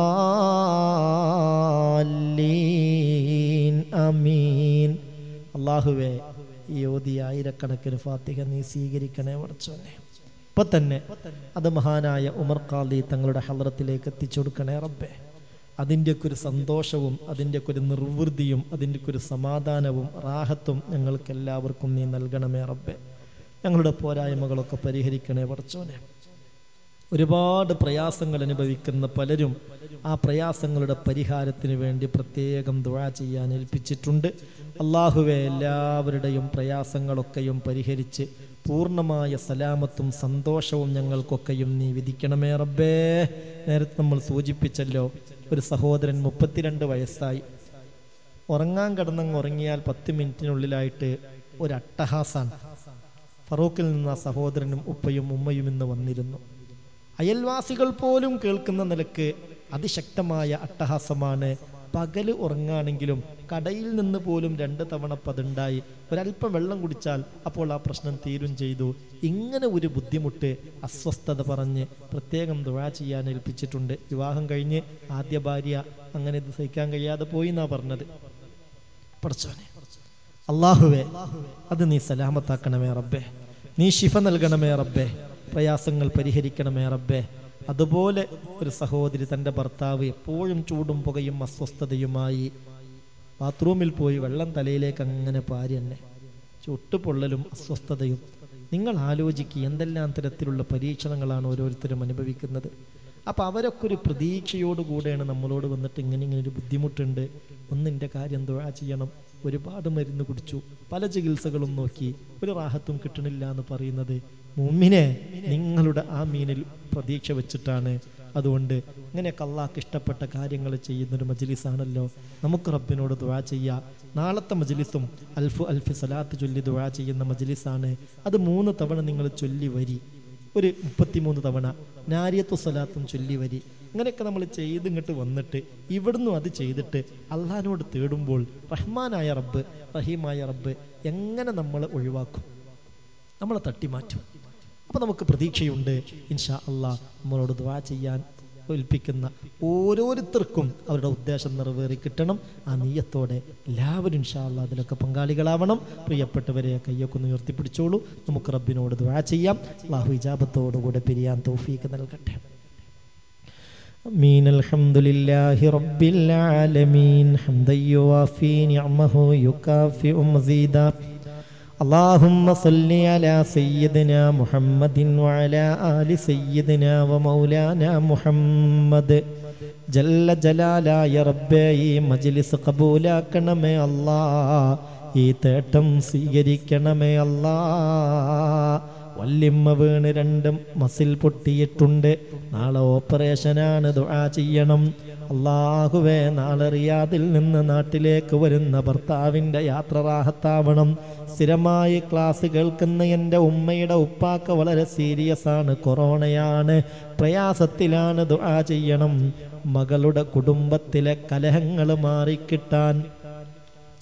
الضالين آمين അള്ളാഹുവേ ഈ ഓതി ആയിരക്കണക്കിന് ഫാത്തിഹ നീ സ്വീകരിക്കണേ വർച്ചോനെ ഇപ്പൊ തന്നെ അത് മഹാനായ ഉമർ ഖാദി തങ്ങളുടെ ഹലറത്തിലേക്ക് എത്തിച്ചു കൊടുക്കണേ റബ്ബേ അതിൻ്റെയൊക്കെ ഒരു സന്തോഷവും അതിൻ്റെയൊക്കെ ഒരു നിർവൃതിയും അതിൻ്റെയൊക്കെ ഒരു സമാധാനവും റാഹത്തും ഞങ്ങൾക്ക് എല്ലാവർക്കും നീ നൽകണമേ റബ്ബേ ഞങ്ങളുടെ പോരായ്മകളൊക്കെ പരിഹരിക്കണേ വർച്ചോനെ ഒരുപാട് പ്രയാസങ്ങൾ അനുഭവിക്കുന്ന പലരും ആ പ്രയാസങ്ങളുടെ പരിഹാരത്തിന് വേണ്ടി പ്രത്യേകം ദുഴ ചെയ്യാൻ ഏൽപ്പിച്ചിട്ടുണ്ട് അള്ളാഹുവെ എല്ലാവരുടെയും പ്രയാസങ്ങളൊക്കെയും പരിഹരിച്ച് പൂർണ്ണമായ സലാമത്തും സന്തോഷവും ഞങ്ങൾക്കൊക്കെയും നീ വിധിക്കണമേ റബ്ബേ നേരത്തെ നമ്മൾ സൂചിപ്പിച്ചല്ലോ ഒരു സഹോദരൻ മുപ്പത്തിരണ്ട് വയസ്സായി ഉറങ്ങാൻ കിടന്നങ്ങ് ഉറങ്ങിയാൽ പത്ത് മിനിറ്റിനുള്ളിലായിട്ട് ഒരു അട്ടഹാസാണ് ഫറൂഖിൽ നിന്ന് ആ സഹോദരനും ഉപ്പയും ഉമ്മയും ഇന്ന് വന്നിരുന്നു അയൽവാസികൾ പോലും കേൾക്കുന്ന നിലക്ക് അതിശക്തമായ അട്ടഹാസമാണ് പകല് ഉറങ്ങാണെങ്കിലും കടയിൽ നിന്ന് പോലും രണ്ട് തവണ പതുണ്ടായി ഒരല്പം വെള്ളം കുടിച്ചാൽ അപ്പോൾ ആ പ്രശ്നം തീരും ചെയ്തു ഇങ്ങനെ ഒരു ബുദ്ധിമുട്ട് അസ്വസ്ഥത പറഞ്ഞ് പ്രത്യേകം ദുഴ ചെയ്യാൻ ഏൽപ്പിച്ചിട്ടുണ്ട് വിവാഹം കഴിഞ്ഞ് ആദ്യ ഭാര്യ അങ്ങനെ ഇത് സഹിക്കാൻ കഴിയാതെ പോയി എന്നാ പറഞ്ഞത് പഠിച്ചോനെ അള്ളാഹുവേ അത് നീ സലാമത്താക്കണമേ റബ്ബേ നീ ശിഫ നൽകണമേ റബ്ബേ പ്രയാസങ്ങൾ പരിഹരിക്കണമേ റബ്ബേ അതുപോലെ ഒരു സഹോദരി തൻ്റെ ഭർത്താവ് എപ്പോഴും ചൂടും പുകയും അസ്വസ്ഥതയുമായി ബാത്റൂമിൽ പോയി വെള്ളം തലയിലേക്ക് അങ്ങനെ പാരി തന്നെ ചുട്ടുപൊള്ളലും അസ്വസ്ഥതയും നിങ്ങൾ ആലോചിക്കുക എന്തെല്ലാം തരത്തിലുള്ള പരീക്ഷണങ്ങളാണ് ഓരോരുത്തരും അനുഭവിക്കുന്നത് അപ്പം അവരൊക്കെ ഒരു പ്രതീക്ഷയോടുകൂടെയാണ് നമ്മളോട് വന്നിട്ട് ഇങ്ങനെ ഇങ്ങനെ ഒരു ബുദ്ധിമുട്ടുണ്ട് ഒന്നിൻ്റെ കാര്യം ദുആ ചെയ്യണം ഒരുപാട് മരുന്ന് കുടിച്ചു പല ചികിത്സകളും നോക്കി ഒരു റാഹത്തും കിട്ടണില്ല എന്ന് പറയുന്നത് മുമ്മിനെ നിങ്ങളുടെ ആ മീനിൽ പ്രതീക്ഷ വെച്ചിട്ടാണ് അതുകൊണ്ട് ഇങ്ങനെയൊക്കെ അള്ളാഹ്ക്ക് ഇഷ്ടപ്പെട്ട കാര്യങ്ങൾ ചെയ്യുന്നൊരു മജ്ലിസാണല്ലോ നമുക്ക് റബ്ബിനോട് ദുആ ചെയ്യാം നാളത്തെ മജ്ലിസും അൽഫു അൽഫി സലാത്ത് ചൊല്ലി ദുആ ചെയ്യുന്ന മജ്ലിസാണ് അത് മൂന്ന് തവണ നിങ്ങൾ ചൊല്ലി വരി ഒരു മുപ്പത്തിമൂന്ന് തവണ നാരിയത്തു സലാത്തും ചൊല്ലി വരി ഇങ്ങനെയൊക്കെ നമ്മൾ ചെയ്ത് ഇങ്ങോട്ട് വന്നിട്ട് ഇവിടുന്ന് അത് ചെയ്തിട്ട് അള്ളഹാനോട് തേടുമ്പോൾ റഹ്മാനായ റബ്ബ് റഹീമായ റബ്ബ് എങ്ങനെ നമ്മൾ ഒഴിവാക്കും നമ്മളെ തട്ടിമാറ്റും അപ്പോൾ നമുക്ക് പ്രതീക്ഷയുണ്ട് ഇൻഷാ അള്ളാഹ് നമ്മളോട് ദ്വാ ചെയ്യാൻ ഏൽപ്പിക്കുന്ന ഓരോരുത്തർക്കും അവരുടെ ഉദ്ദേശം നിറവേറി കിട്ടണം ആ നീയത്തോടെ എല്ലാവരും ഇൻഷാ അള്ളാഹ് അതിലൊക്കെ പങ്കാളികളാവണം പ്രിയപ്പെട്ടവരെ കയ്യൊക്കെ ഒന്ന് ഉയർത്തിപ്പിടിച്ചോളൂ നമുക്ക് റബ്ബിനോട് ദ്വാ ചെയ്യാം അള്ളാഹു ഇജാബത്തോടുകൂടെ പിരിയാൻ തൗഫീക്ക് നൽകട്ടെ مين الحمد لله رب العالمين حمدا يوافي نعمه يكافئ مزيدا اللهم صل على سيدنا محمد وعلى آل سيدنا ومولانا محمد ജല്ല ജലാലായ റബ്ബേ ഈ മജ്ലിസ് കബൂലാക്കണമേ അല്ലാ ഈ തേട്ടം സ്വീകരിക്കണമേ അല്ലാ വല്യമ്മ വീണ് രണ്ടും മസിൽ പൊട്ടിയിട്ടുണ്ട് നാളെ ഓപ്പറേഷനാണ് ദുആ ചെയ്യണം അള്ളാഹുവേ നാളെ റിയാദിൽ നിന്ന് നാട്ടിലേക്ക് വരുന്ന ഭർത്താവിൻ്റെ യാത്ര റാഹത്താവണം സ്ഥിരമായി ക്ലാസ് കേൾക്കുന്ന എൻ്റെ ഉമ്മയുടെ ഉപ്പാക്ക് വളരെ സീരിയസ് ആണ് കൊറോണയാണ് പ്രയാസത്തിലാണ് ദുആ ചെയ്യണം മകളുടെ കുടുംബത്തിലെ കലഹങ്ങൾ മാറിക്കിട്ടാൻ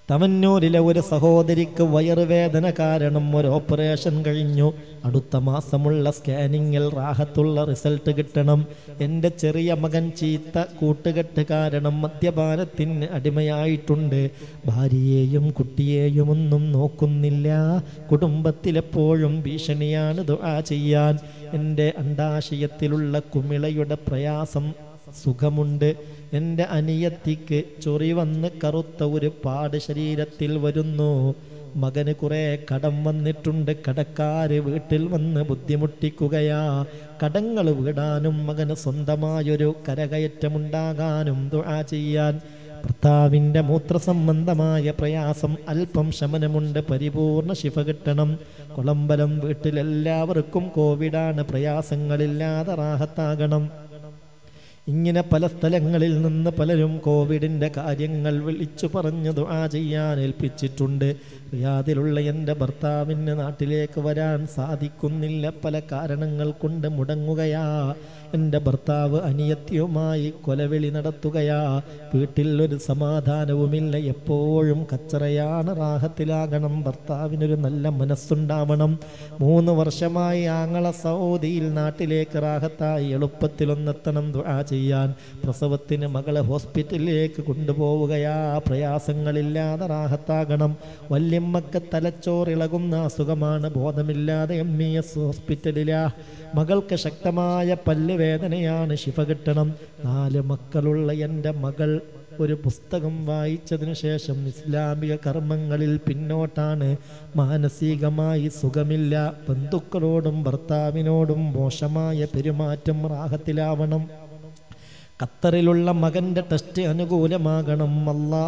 തമന്നൂരിലെ ഒരു സഹോദരിക്ക് വയറുവേദന കാരണം ഒരു ഓപ്പറേഷൻ കഴിഞ്ഞു അടുത്ത മാസമുള്ള സ്കാനിങ്ങിൽ റാഹത്തുള്ള റിസൾട്ട് കിട്ടണം എൻ്റെ ചെറിയ മകൻ ചീത്ത കൂട്ടുകെട്ട് കാരണം മദ്യപാനത്തിന് അടിമയായിട്ടുണ്ട് ഭാര്യയെയും കുട്ടിയെയും ഒന്നും നോക്കുന്നില്ല കുടുംബത്തിലെപ്പോഴും ഭീഷണിയാണ് ദുആ ചെയ്യാൻ എൻ്റെ അണ്ടാശയത്തിലുള്ള കുമിളയുടെ പ്രയാസം സുഖമുണ്ട് എൻ്റെ അനിയത്തിക്ക് ചൊറി വന്ന് കറുത്ത ഒരു പാട് ശരീരത്തിൽ വരുന്നു മകന് കുറേ കടം വന്നിട്ടുണ്ട് കടക്കാര് വീട്ടിൽ വന്ന് ബുദ്ധിമുട്ടിക്കുകയാ കടങ്ങൾ വീടാനും മകന് സ്വന്തമായൊരു കരകയറ്റമുണ്ടാകാനും ദുആ ചെയ്യാൻ ഭർത്താവിൻ്റെ മൂത്രസംബന്ധമായ പ്രയാസം അല്പം ശമനമുണ്ട് പരിപൂർണ ശിഫ കിട്ടണം കൊളമ്പലം വീട്ടിലെല്ലാവർക്കും കോവിഡാണ് പ്രയാസങ്ങളില്ലാതെ റാഹത്താകണം ഇങ്ങനെ പല സ്ഥലങ്ങളിൽ നിന്ന് പലരും കോവിഡിൻ്റെ കാര്യങ്ങൾ വിളിച്ചു പറഞ്ഞു ദുആ ചെയ്യാൻ ഏൽപ്പിച്ചിട്ടുണ്ട് റിയാദിലുള്ള എൻ്റെ ഭർത്താവിന് നാട്ടിലേക്ക് വരാൻ സാധിക്കുന്നില്ല പല കാരണങ്ങൾ കൊണ്ട് മുടങ്ങുകയാ എൻ്റെ ഭർത്താവ് അനിയത്തിയുമായി കൊലവിളി നടത്തുകയാ വീട്ടിൽ ഒരു സമാധാനവുമില്ല എപ്പോഴും കച്ചറയാണ് റാഹത്തിലാകണം ഭർത്താവിനൊരു നല്ല മനസ്സുണ്ടാവണം മൂന്ന് വർഷമായി ആങ്ങള സൗദിയിൽ നാട്ടിലേക്ക് റാഹത്തായി എളുപ്പത്തിലൊന്നെത്തണം ദുആ ചെയ്യാൻ പ്രസവത്തിന് മകളെ ഹോസ്പിറ്റലിലേക്ക് കൊണ്ടുപോവുകയാ പ്രയാസങ്ങളില്ലാതെ റാഹത്താകണം വല്യമ്മക്ക് തലച്ചോറിളകുന്ന അസുഖമാണ് ബോധമില്ലാതെ എം ഇ എസ് ഹോസ്പിറ്റലിലാ മകൾക്ക് ശക്തമായ പല്ലുവേദനയാണ് ശിഫ കിട്ടണം നാല് മക്കളുള്ള എൻ്റെ മകൾ ഒരു പുസ്തകം വായിച്ചതിനു ശേഷം ഇസ്ലാമിക കർമ്മങ്ങളിൽ പിന്നോട്ടാണ് മാനസികമായി സുഖമില്ല ബന്ധുക്കളോടും ഭർത്താവിനോടും മോശമായ പെരുമാറ്റം റാഹത്തിലാവണം ഖത്തറിലുള്ള മകന്റെ ടെസ്റ്റ് അനുകൂലമാകണം അല്ലാ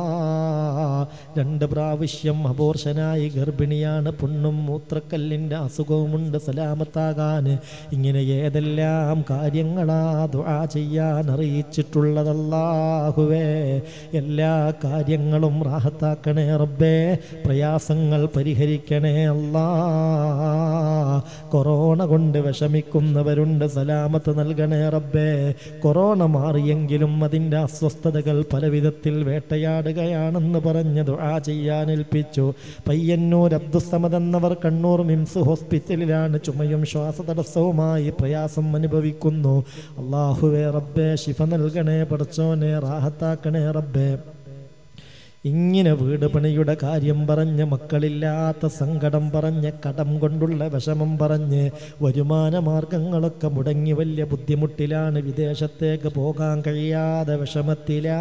രണ്ട് പ്രാവശ്യം അബോർഷനായി ഗർഭിണിയാണ് പുണ്ണും മൂത്രക്കല്ലിൻ്റെ അസുഖവുമുണ്ട് സലാമത്താകാൻ ഇങ്ങനെ ഏതെല്ലാം കാര്യങ്ങളാ ദുആ ചെയ്യാൻ അറിയിച്ചിട്ടുള്ളതല്ലാഹുവേ എല്ലാ കാര്യങ്ങളും റാഹത്താക്കണേ റബ്ബേ പ്രയാസങ്ങൾ പരിഹരിക്കണേ അല്ലാ കൊറോണ കൊണ്ട് വിഷമിക്കുന്നവരുണ്ട് സലാമത്ത് നൽകണേ റബ്ബേ കൊറോണ മാറിയെങ്കിലും അതിൻ്റെ അസ്വസ്ഥതകൾ പല വിധത്തിൽ വേട്ടയാടുകയാണെന്ന് പറഞ്ഞ് ദുആ ചെയ്യാൻ ഏൽപ്പിച്ചു പയ്യന്നൂർ അബ്ദുസമദ് എന്നവർ കണ്ണൂർ മിംസ് ഹോസ്പിറ്റലിലാണ് ചുമയും ശ്വാസതടസ്സവുമായി പ്രയാസം അനുഭവിക്കുന്നു അള്ളാഹുവേ റബ്ബേ ശിഫ നൽകണേ പടച്ചോനെ റാഹത്താക്കണേ റബ്ബേ ഇങ്ങനെ വീട് പണിയുടെ കാര്യം പറഞ്ഞ് മക്കളില്ലാത്ത സങ്കടം പറഞ്ഞ് കടം കൊണ്ടുള്ള വിഷമം പറഞ്ഞ് വരുമാന മാർഗങ്ങളൊക്കെ മുടങ്ങി വലിയ ബുദ്ധിമുട്ടിലാണ് വിദേശത്തേക്ക് പോകാൻ കഴിയാതെ വിഷമത്തിലാ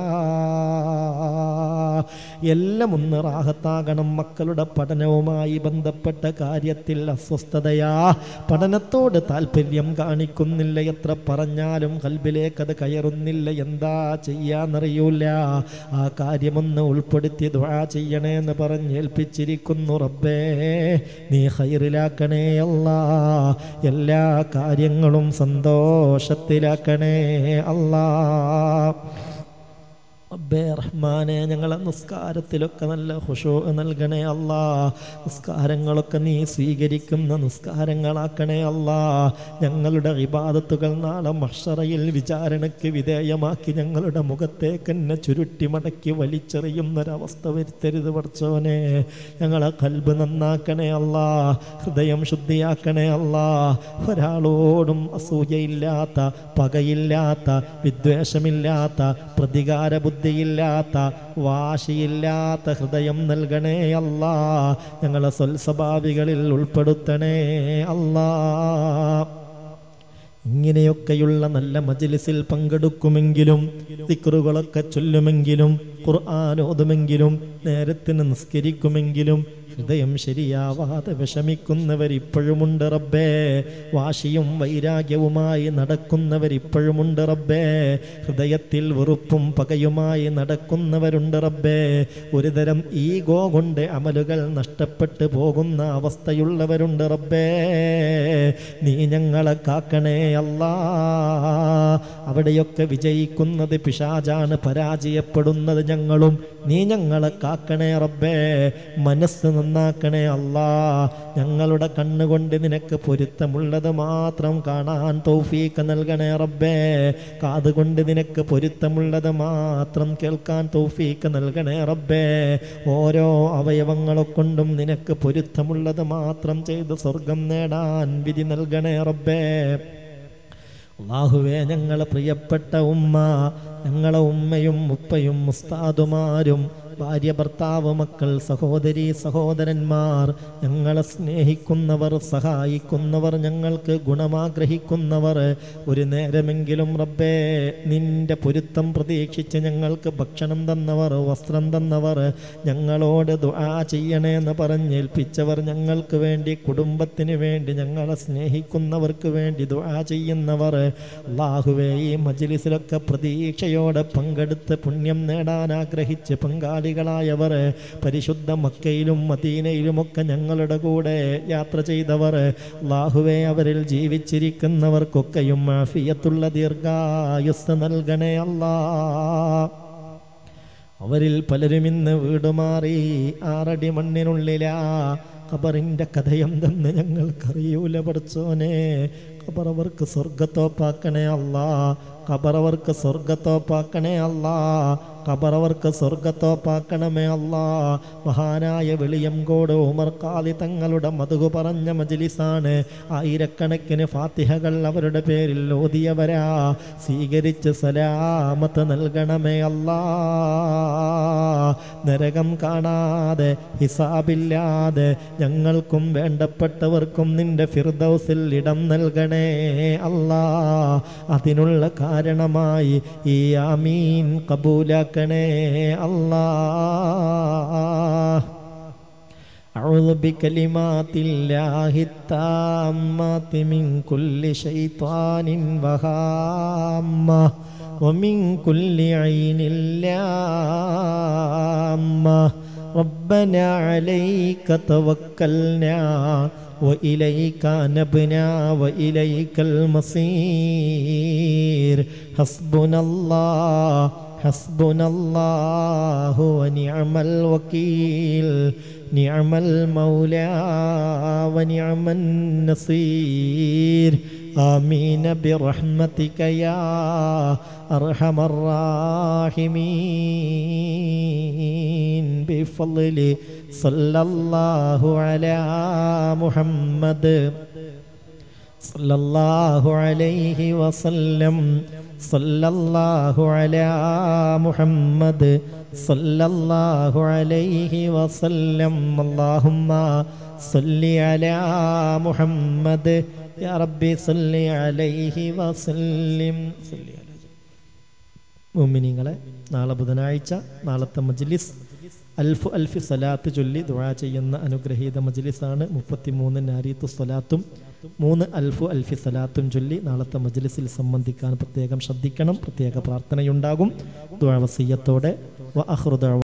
എല്ലാം ഒന്ന് റാഹത്താകണം മക്കളുടെ പഠനവുമായി ബന്ധപ്പെട്ട കാര്യത്തിൽ അസ്വസ്ഥതയാ പഠനത്തോട് താല്പര്യം കാണിക്കുന്നില്ല എത്ര പറഞ്ഞാലും കൽബിലേക്ക് അത് കയറുന്നില്ല എന്താ ചെയ്യാന്നറിയൂല ആ കാര്യമൊന്ന് ഉൾപ്പെടുത്തി ദുആ ചെയ്യണേ എന്ന് പറഞ്ഞ് ഏൽപ്പിച്ചിരിക്കുന്നു റബ്ബേ നീ ഹൈറിലാക്കണേ അല്ലാ എല്ലാ കാര്യങ്ങളും സന്തോഷത്തിലാക്കണേ അല്ലാ റബ്ബേ റഹ്മാനെ ഞങ്ങളെ നിസ്കാരത്തിലൊക്കെ നല്ല ഹുഷോ നൽകണേ അല്ലാ നിസ്കാരങ്ങളൊക്കെ നീ സ്വീകരിക്കുന്ന നിസ്കാരങ്ങളാക്കണേ അല്ലാ ഞങ്ങളുടെ ഇബാദത്തുകൾ നാളെ മഷറയിൽ വിചാരണയ്ക്ക് വിധേയമാക്കി ഞങ്ങളുടെ മുഖത്തേക്ക് തന്നെ ചുരുട്ടി മടക്കി വലിച്ചെറിയുന്നൊരവസ്ഥ വരുത്തരുത് പഠിച്ചോനെ ഞങ്ങളെ കൽബ് നന്നാക്കണേ അല്ലാ ഹൃദയം ശുദ്ധിയാക്കണേ അല്ലാ ഒരാളോടും അസൂയയില്ലാത്ത പകയില്ലാത്ത വിദ്വേഷമില്ലാത്ത പ്രതികാര ബുദ്ധിയില്ലാത്ത വാശിയില്ലാത്ത ഹൃദയം നൽകണേ അല്ലാ ഞങ്ങളെ സ്വൽസ്വഭാവികളിൽ ഉൾപ്പെടുത്തണേ അല്ലാ ഇങ്ങനെയൊക്കെയുള്ള നല്ല മജ്ലിസിൽ പങ്കെടുക്കുമെങ്കിലും ദിക്റുകളൊക്കെ ചൊല്ലുമെങ്കിലും ഖുർആൻ ഓതുമെങ്കിലും നേരത്തിന് നിസ്കരിക്കുമെങ്കിലും ഹൃദയം ശരിയാവാതെ വിഷമിക്കുന്നവരിപ്പോഴുമുണ്ട് റബ്ബേ വാശിയും വൈരാഗ്യവുമായി നടക്കുന്നവരിപ്പോഴുമുണ്ട് റബ്ബേ ഹൃദയത്തിൽ വെറുപ്പും പകയുമായി നടക്കുന്നവരുണ്ട് റബ്ബേ ഒരുതരം ഈഗോ കൊണ്ട് അമലുകൾ നഷ്ടപ്പെട്ടു പോകുന്ന അവസ്ഥയുള്ളവരുണ്ട് റബ്ബേ നീ ഞങ്ങളെ കാക്കണേ അല്ലാ അവിടെയൊക്കെ വിജയിക്കുന്നത് പിശാജാണ് പരാജയപ്പെടുന്നത് ഞങ്ങളും നീ ഞങ്ങളെ കാക്കണേ റബ്ബേ മനസ്സ് നന്നാക്കണേ അല്ലാ ഞങ്ങളുടെ കണ്ണുകൊണ്ട് നിനക്ക് പൊരുത്തമുള്ളത് മാത്രം കാണാൻ തൗഫീക്ക് നൽകണേ റബ്ബേ കാതുകൊണ്ട് നിനക്ക് പൊരുത്തമുള്ളത് മാത്രം കേൾക്കാൻ തൗഫീക്ക് നൽകണേ റബ്ബേ ഓരോ അവയവങ്ങളെ കൊണ്ടും നിനക്ക് പൊരുത്തമുള്ളത് മാത്രം ചെയ്ത് സ്വർഗം നേടാൻ വിധി നൽകണേ റബ്ബേ അള്ളാഹുവേ ഞങ്ങളെ പ്രിയപ്പെട്ട ഉമ്മ ഞങ്ങളെ ഉമ്മയും ഉപ്പയും മുസ്താദുമാരും ഭാര്യ ഭർത്താവ് മക്കൾ സഹോദരി സഹോദരന്മാർ ഞങ്ങളെ സ്നേഹിക്കുന്നവർ സഹായിക്കുന്നവർ ഞങ്ങൾക്ക് ഗുണമാഗ്രഹിക്കുന്നവർ ഒരു നേരമെങ്കിലും റബ്ബേ നിന്റെ പൊരുത്തം പ്രതീക്ഷിച്ച് ഞങ്ങൾക്ക് ഭക്ഷണം തന്നവർ വസ്ത്രം തന്നവർ ഞങ്ങളോട് ദുആ ചെയ്യണേ എന്ന് പറഞ്ഞേൽപ്പിച്ചവർ ഞങ്ങൾക്ക് വേണ്ടി കുടുംബത്തിന് വേണ്ടി ഞങ്ങളെ സ്നേഹിക്കുന്നവർക്ക് വേണ്ടി ദുആ ചെയ്യുന്നവർ അള്ളാഹുവേ ഈ മജ്ലിസിലൊക്കെ പ്രതീക്ഷയോടെ പങ്കെടുത്ത് പുണ്യം നേടാൻ ആഗ്രഹിച്ച് പങ്കാളികളായവർ പരിശുദ്ധ മക്കയിലും മദീനയിലുമൊക്കെ ഞങ്ങളുടെ കൂടെ യാത്ര ചെയ്തവർ അള്ളാഹുവേ അവരിൽ ജീവിച്ചിരിക്കുന്നവർക്കൊക്കെയും ആഫിയത്തുള്ള ദീർഘായുസ് നൽകണേ അല്ലാ അവരിൽ പലരും ഇന്ന് വീടുമാറി ആറടി മണ്ണിനുള്ളിലാ ഖബറിൻ്റെ കഥയെന്തെന്ന് ഞങ്ങൾക്കറിയൂല പഠിച്ചോനെ ഖബറവർക്ക് സ്വർഗത്തോപ്പാക്കണേ അല്ലാ ഖബറവർക്ക് സ്വർഗത്തോപ്പാക്കണേ അല്ലാ ഖബറവർക്ക് സ്വർഗത്തോപ്പാക്കണമേ അല്ലാ മഹാനായ വെളിയംകോട് ഉമർ കാലി തങ്ങളുടെ മധുകു പറഞ്ഞ മജിലിസാണ് ആയിരക്കണക്കിന് ഫാത്തിഹകൾ അവരുടെ പേരിൽ ഓതിയവരാ സ്വീകരിച്ച് സലാമത്ത് നൽകണമേ അല്ലാ നരകം കാണാതെ ഹിസാബില്ലാതെ ഞങ്ങൾക്കും വേണ്ടപ്പെട്ടവർക്കും നിന്റെ ഫിർദൗസിൽ ഇടം നൽകണേ അല്ലാ അതിനുള്ള കാരണമായി ഈ ആമീൻ കബൂലാക്കണേ അല്ലാ أعوذ بكلمات الله التامات من كل شيطان وهامة ومن كل عين لامة ربنا عليك توكلنا وإليك نبنا وإليك المصير حسبنا الله حسبنا الله ونعم الوكيل نعم المولى ونعم النصير آمين برحمتك يا أرحم الراحمين بفضل صلى الله على محمد صلى الله عليه وسلم صلى الله على محمد صلى الله عليه وسلم اللهم صل على محمد يا ربي صل عليه وسلم صل على മുമിനിങ്ങളെ നാളെ ബുധനാഴ്ച നാളത്തെ മജ്ലിസ് അൽഫു അൽഫി സലാത്ത് ചൊല്ലി ദുആ ചെയ്യുന്ന അനുഗ്രഹീത മജ്ലിസാണ് മുപ്പത്തിമൂന്ന് നാരീത്തു സ്വലാത്തും മൂന്ന് അൽഫു അൽഫി സലാത്തും ചൊല്ലി നാളത്തെ മജ്ലിസിൽ സംബന്ധിക്കാൻ പ്രത്യേകം ശ്രദ്ധിക്കണം പ്രത്യേക പ്രാർത്ഥനയുണ്ടാകും ദുആ വസിയ്യത്തോടെ വ അഹ്റുദ